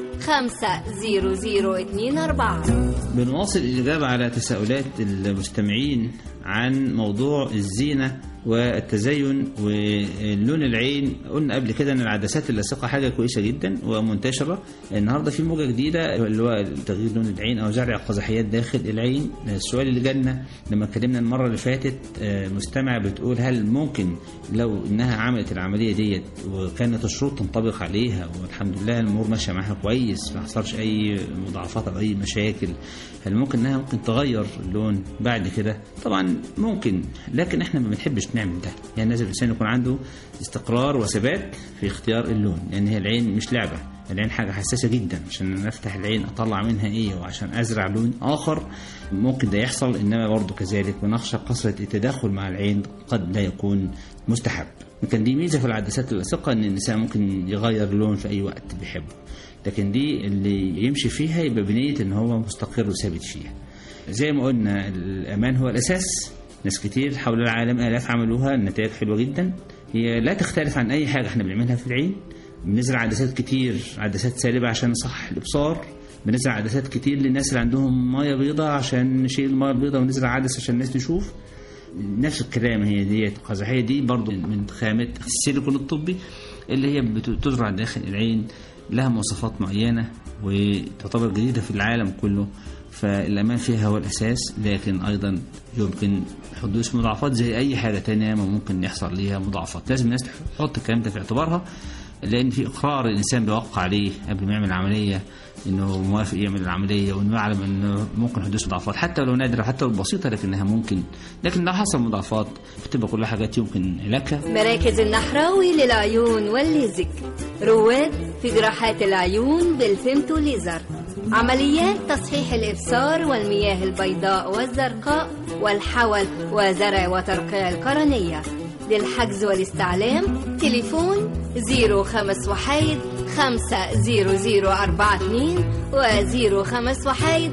50024
بنواصل الإجابة على تساؤلات المستمعين عن موضوع الزينة والتزين ولون العين قلنا قبل كده ان العدسات اللاصقه حاجه كويسه جدا ومنتشره النهارده في موجه جديده اللي هو تغيير لون العين او زرع القزحيات داخل العين السؤال اللي جالنا لما اتكلمنا المره اللي فاتت آه، مستمع بتقول هل ممكن لو انها عملت العمليه ديت وكانت الشروط تنطبق عليها والحمد لله الامور ماشيه معاها كويس ما حصلش اي مضاعفات او اي مشاكل هل ممكن انها ممكن تغير اللون بعد كده طبعا ممكن لكن احنا ما بنحبش نعمل ده يعني لازم الانسان يكون عنده استقرار وثبات في اختيار اللون لان هي العين مش لعبه العين حاجة حساسة جدا عشان أنا أفتح العين أطلع منها إيه وعشان أزرع لون آخر ممكن ده يحصل إنما برضه كذلك ونخشى كثرة التداخل مع العين قد لا يكون مستحب كان دي ميزة في العدسات اللاصقة إن الإنسان ممكن يغير لون في أي وقت بيحبه لكن دي اللي يمشي فيها يبقى بنية إن هو مستقر وثابت فيها زي ما قلنا الأمان هو الأساس ناس كتير حول العالم آلاف عملوها النتائج حلوة جدا هي لا تختلف عن أي حاجة احنا بنعملها في العين بنزرع عدسات كتير عدسات سالبة عشان نصحح الإبصار بنزرع عدسات كتير للناس اللي عندهم مية بيضاء عشان نشيل المية البيضاء ونزرع عدسة عشان الناس تشوف نفس الكلام هي دي القزحية دي برضو من خامة السيليكون الطبي اللي هي بتزرع داخل العين لها مواصفات معينة وتعتبر جديدة في العالم كله فالأمان فيها هو الأساس لكن أيضا يمكن حدوث مضاعفات زي أي حاجة تانية ما ممكن يحصل ليها مضاعفات لازم الناس تحط الكلام ده في اعتبارها لأن في إقرار الإنسان بيوقع عليه قبل ما يعمل العملية إنه موافق يعمل العملية وإنه يعلم إنه ممكن حدوث مضاعفات حتى لو نادرة حتى لو بسيطة لكنها ممكن لكن لو حصل مضاعفات بتبقى كلها حاجات يمكن علاجها
مراكز النحراوي للعيون والليزك رواد في جراحات العيون بالفيمتو ليزر عمليات تصحيح الإبصار والمياه البيضاء والزرقاء والحول وزرع وترقيع القرنية للحجز والاستعلام تليفون 05 وحيد 50042 و 05 وحيد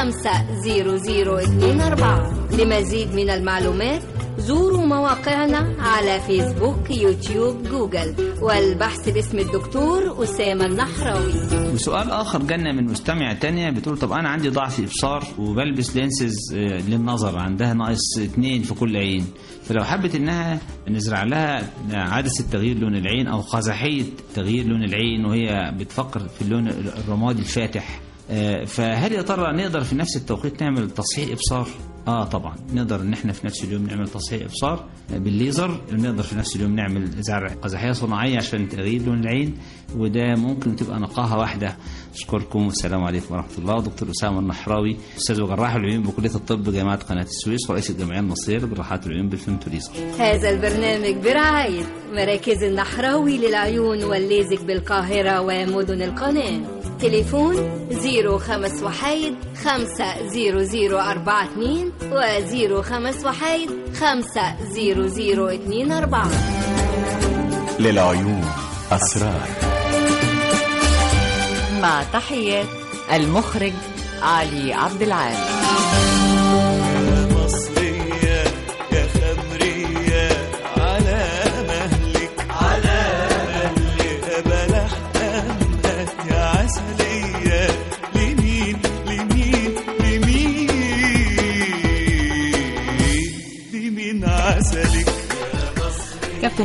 50024 لمزيد من المعلومات زوروا مواقعنا على فيسبوك يوتيوب جوجل والبحث باسم الدكتور أسامة النحراوي
وسؤال آخر جانا من مستمع تانية بتقول طب أنا عندي ضعف إبصار وبلبس لينسز آه، للنظر عندها ناقص اتنين في كل عين فلو حبت إنها نزرع لها عدسة تغيير لون العين أو قزحية تغيير لون العين وهي بتفكر في اللون الرمادي الفاتح آه، فهل يا ترى نقدر في نفس التوقيت نعمل تصحيح ابصار؟ اه طبعا نقدر ان احنا في نفس اليوم نعمل تصحيح ابصار بالليزر نقدر في نفس اليوم نعمل زرع قزحيه صناعيه عشان تغيير لون العين وده ممكن تبقى نقاهه واحده اشكركم والسلام عليكم ورحمه الله دكتور اسامه النحراوي استاذ وجراح العيون بكليه الطب جامعه قناه السويس ورئيس الجمعيه المصريه لجراحات العيون بالفيمتو ليزر
هذا البرنامج برعاية مراكز النحراوي للعيون والليزك بالقاهرة ومدن القناة تليفون 05 وحيد 50042 و 05 وحيد 50024
للعيون أسرار
مع تحيات المخرج علي عبد العال
مصرية يا خمرية على مهلك على مهلك بلح أمك يا عسلية لمين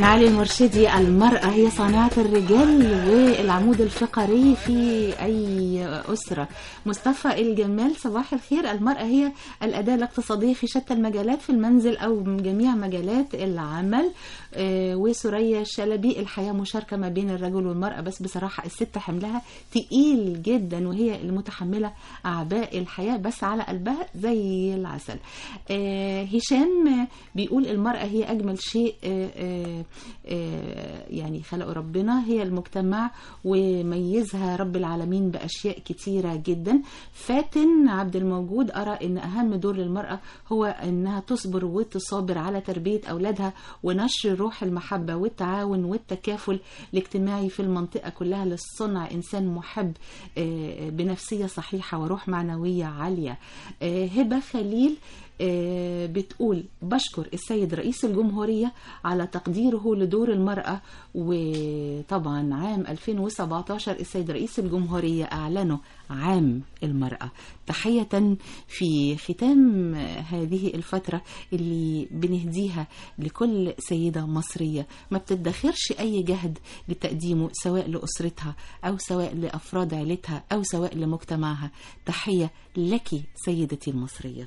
كابتن علي المرشدي المرأة هي صانعة الرجال والعمود الفقري في أي أسرة مصطفى الجمال صباح الخير المرأة هي الأداة الاقتصادية في شتى المجالات في المنزل أو من جميع مجالات العمل آه، وسوريا شلبي الحياة مشاركة ما بين الرجل والمرأة بس بصراحة الست حملها تقيل جدا وهي المتحملة أعباء الحياة بس على قلبها زي العسل آه، هشام آه، بيقول المرأة هي أجمل شيء آه، آه، آه، يعني خلقه ربنا هي المجتمع وميزها رب العالمين بأشياء كتيرة جدا فاتن عبد الموجود أرى أن أهم دور للمرأة هو أنها تصبر وتصابر على تربية أولادها ونشر روح المحبة والتعاون والتكافل الاجتماعي في المنطقة كلها للصنع إنسان محب آه، بنفسية صحيحة وروح معنوية عالية آه، هبة خليل آه، بتقول بشكر السيد رئيس الجمهورية على تقديره لدور المرأة وطبعا عام 2017 السيد رئيس الجمهورية أعلنه عام المرأة تحية في ختام هذه الفترة اللي بنهديها لكل سيدة مصرية ما بتدخرش أي جهد لتقديمه سواء لأسرتها أو سواء لأفراد عيلتها أو سواء لمجتمعها تحية لك سيدتي المصرية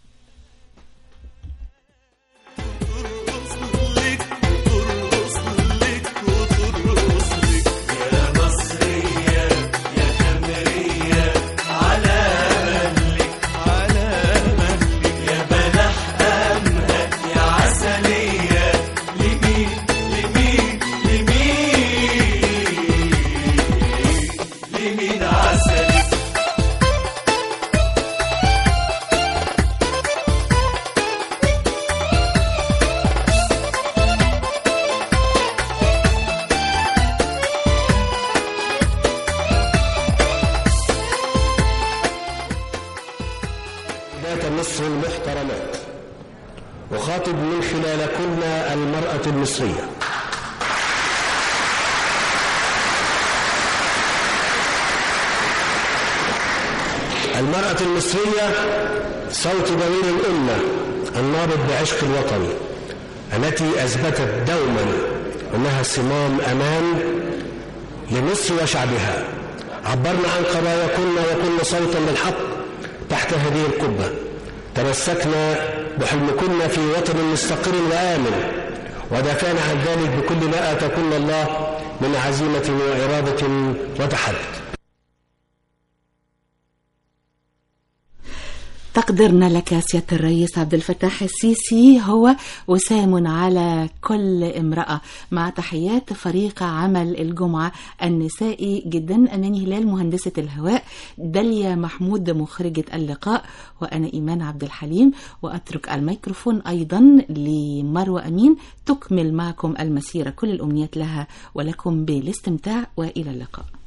يا مصرية يا خمرية على مهلك على مهلك يا بلح أمهك يا عسلية لمين لمين لمين لمين عسلك
سيدات مصر المحترمات أخاطب من خلالكن المرأة المصرية المرأة المصرية صوت ضمير الأمة النابض بعشق الوطن التي أثبتت دوما أنها صمام أمان لمصر وشعبها عبرنا عن قضاياكن وكن صوتا للحق تحت هذه القبة تمسكنا بحلمكن في وطن مستقر وآمن ودافعنا عن ذلك بكل ما آتاكن الله من عزيمة وإرادة وتحدي
تقديرنا لك يا سيادة الرئيس عبد الفتاح السيسي هو وسام على كل امرأة مع تحيات فريق عمل الجمعة النسائي جدا أماني هلال مهندسة الهواء داليا محمود مخرجة اللقاء وأنا إيمان عبد الحليم وأترك الميكروفون أيضا لمروة أمين تكمل معكم المسيرة كل الأمنيات لها ولكم بالاستمتاع وإلى اللقاء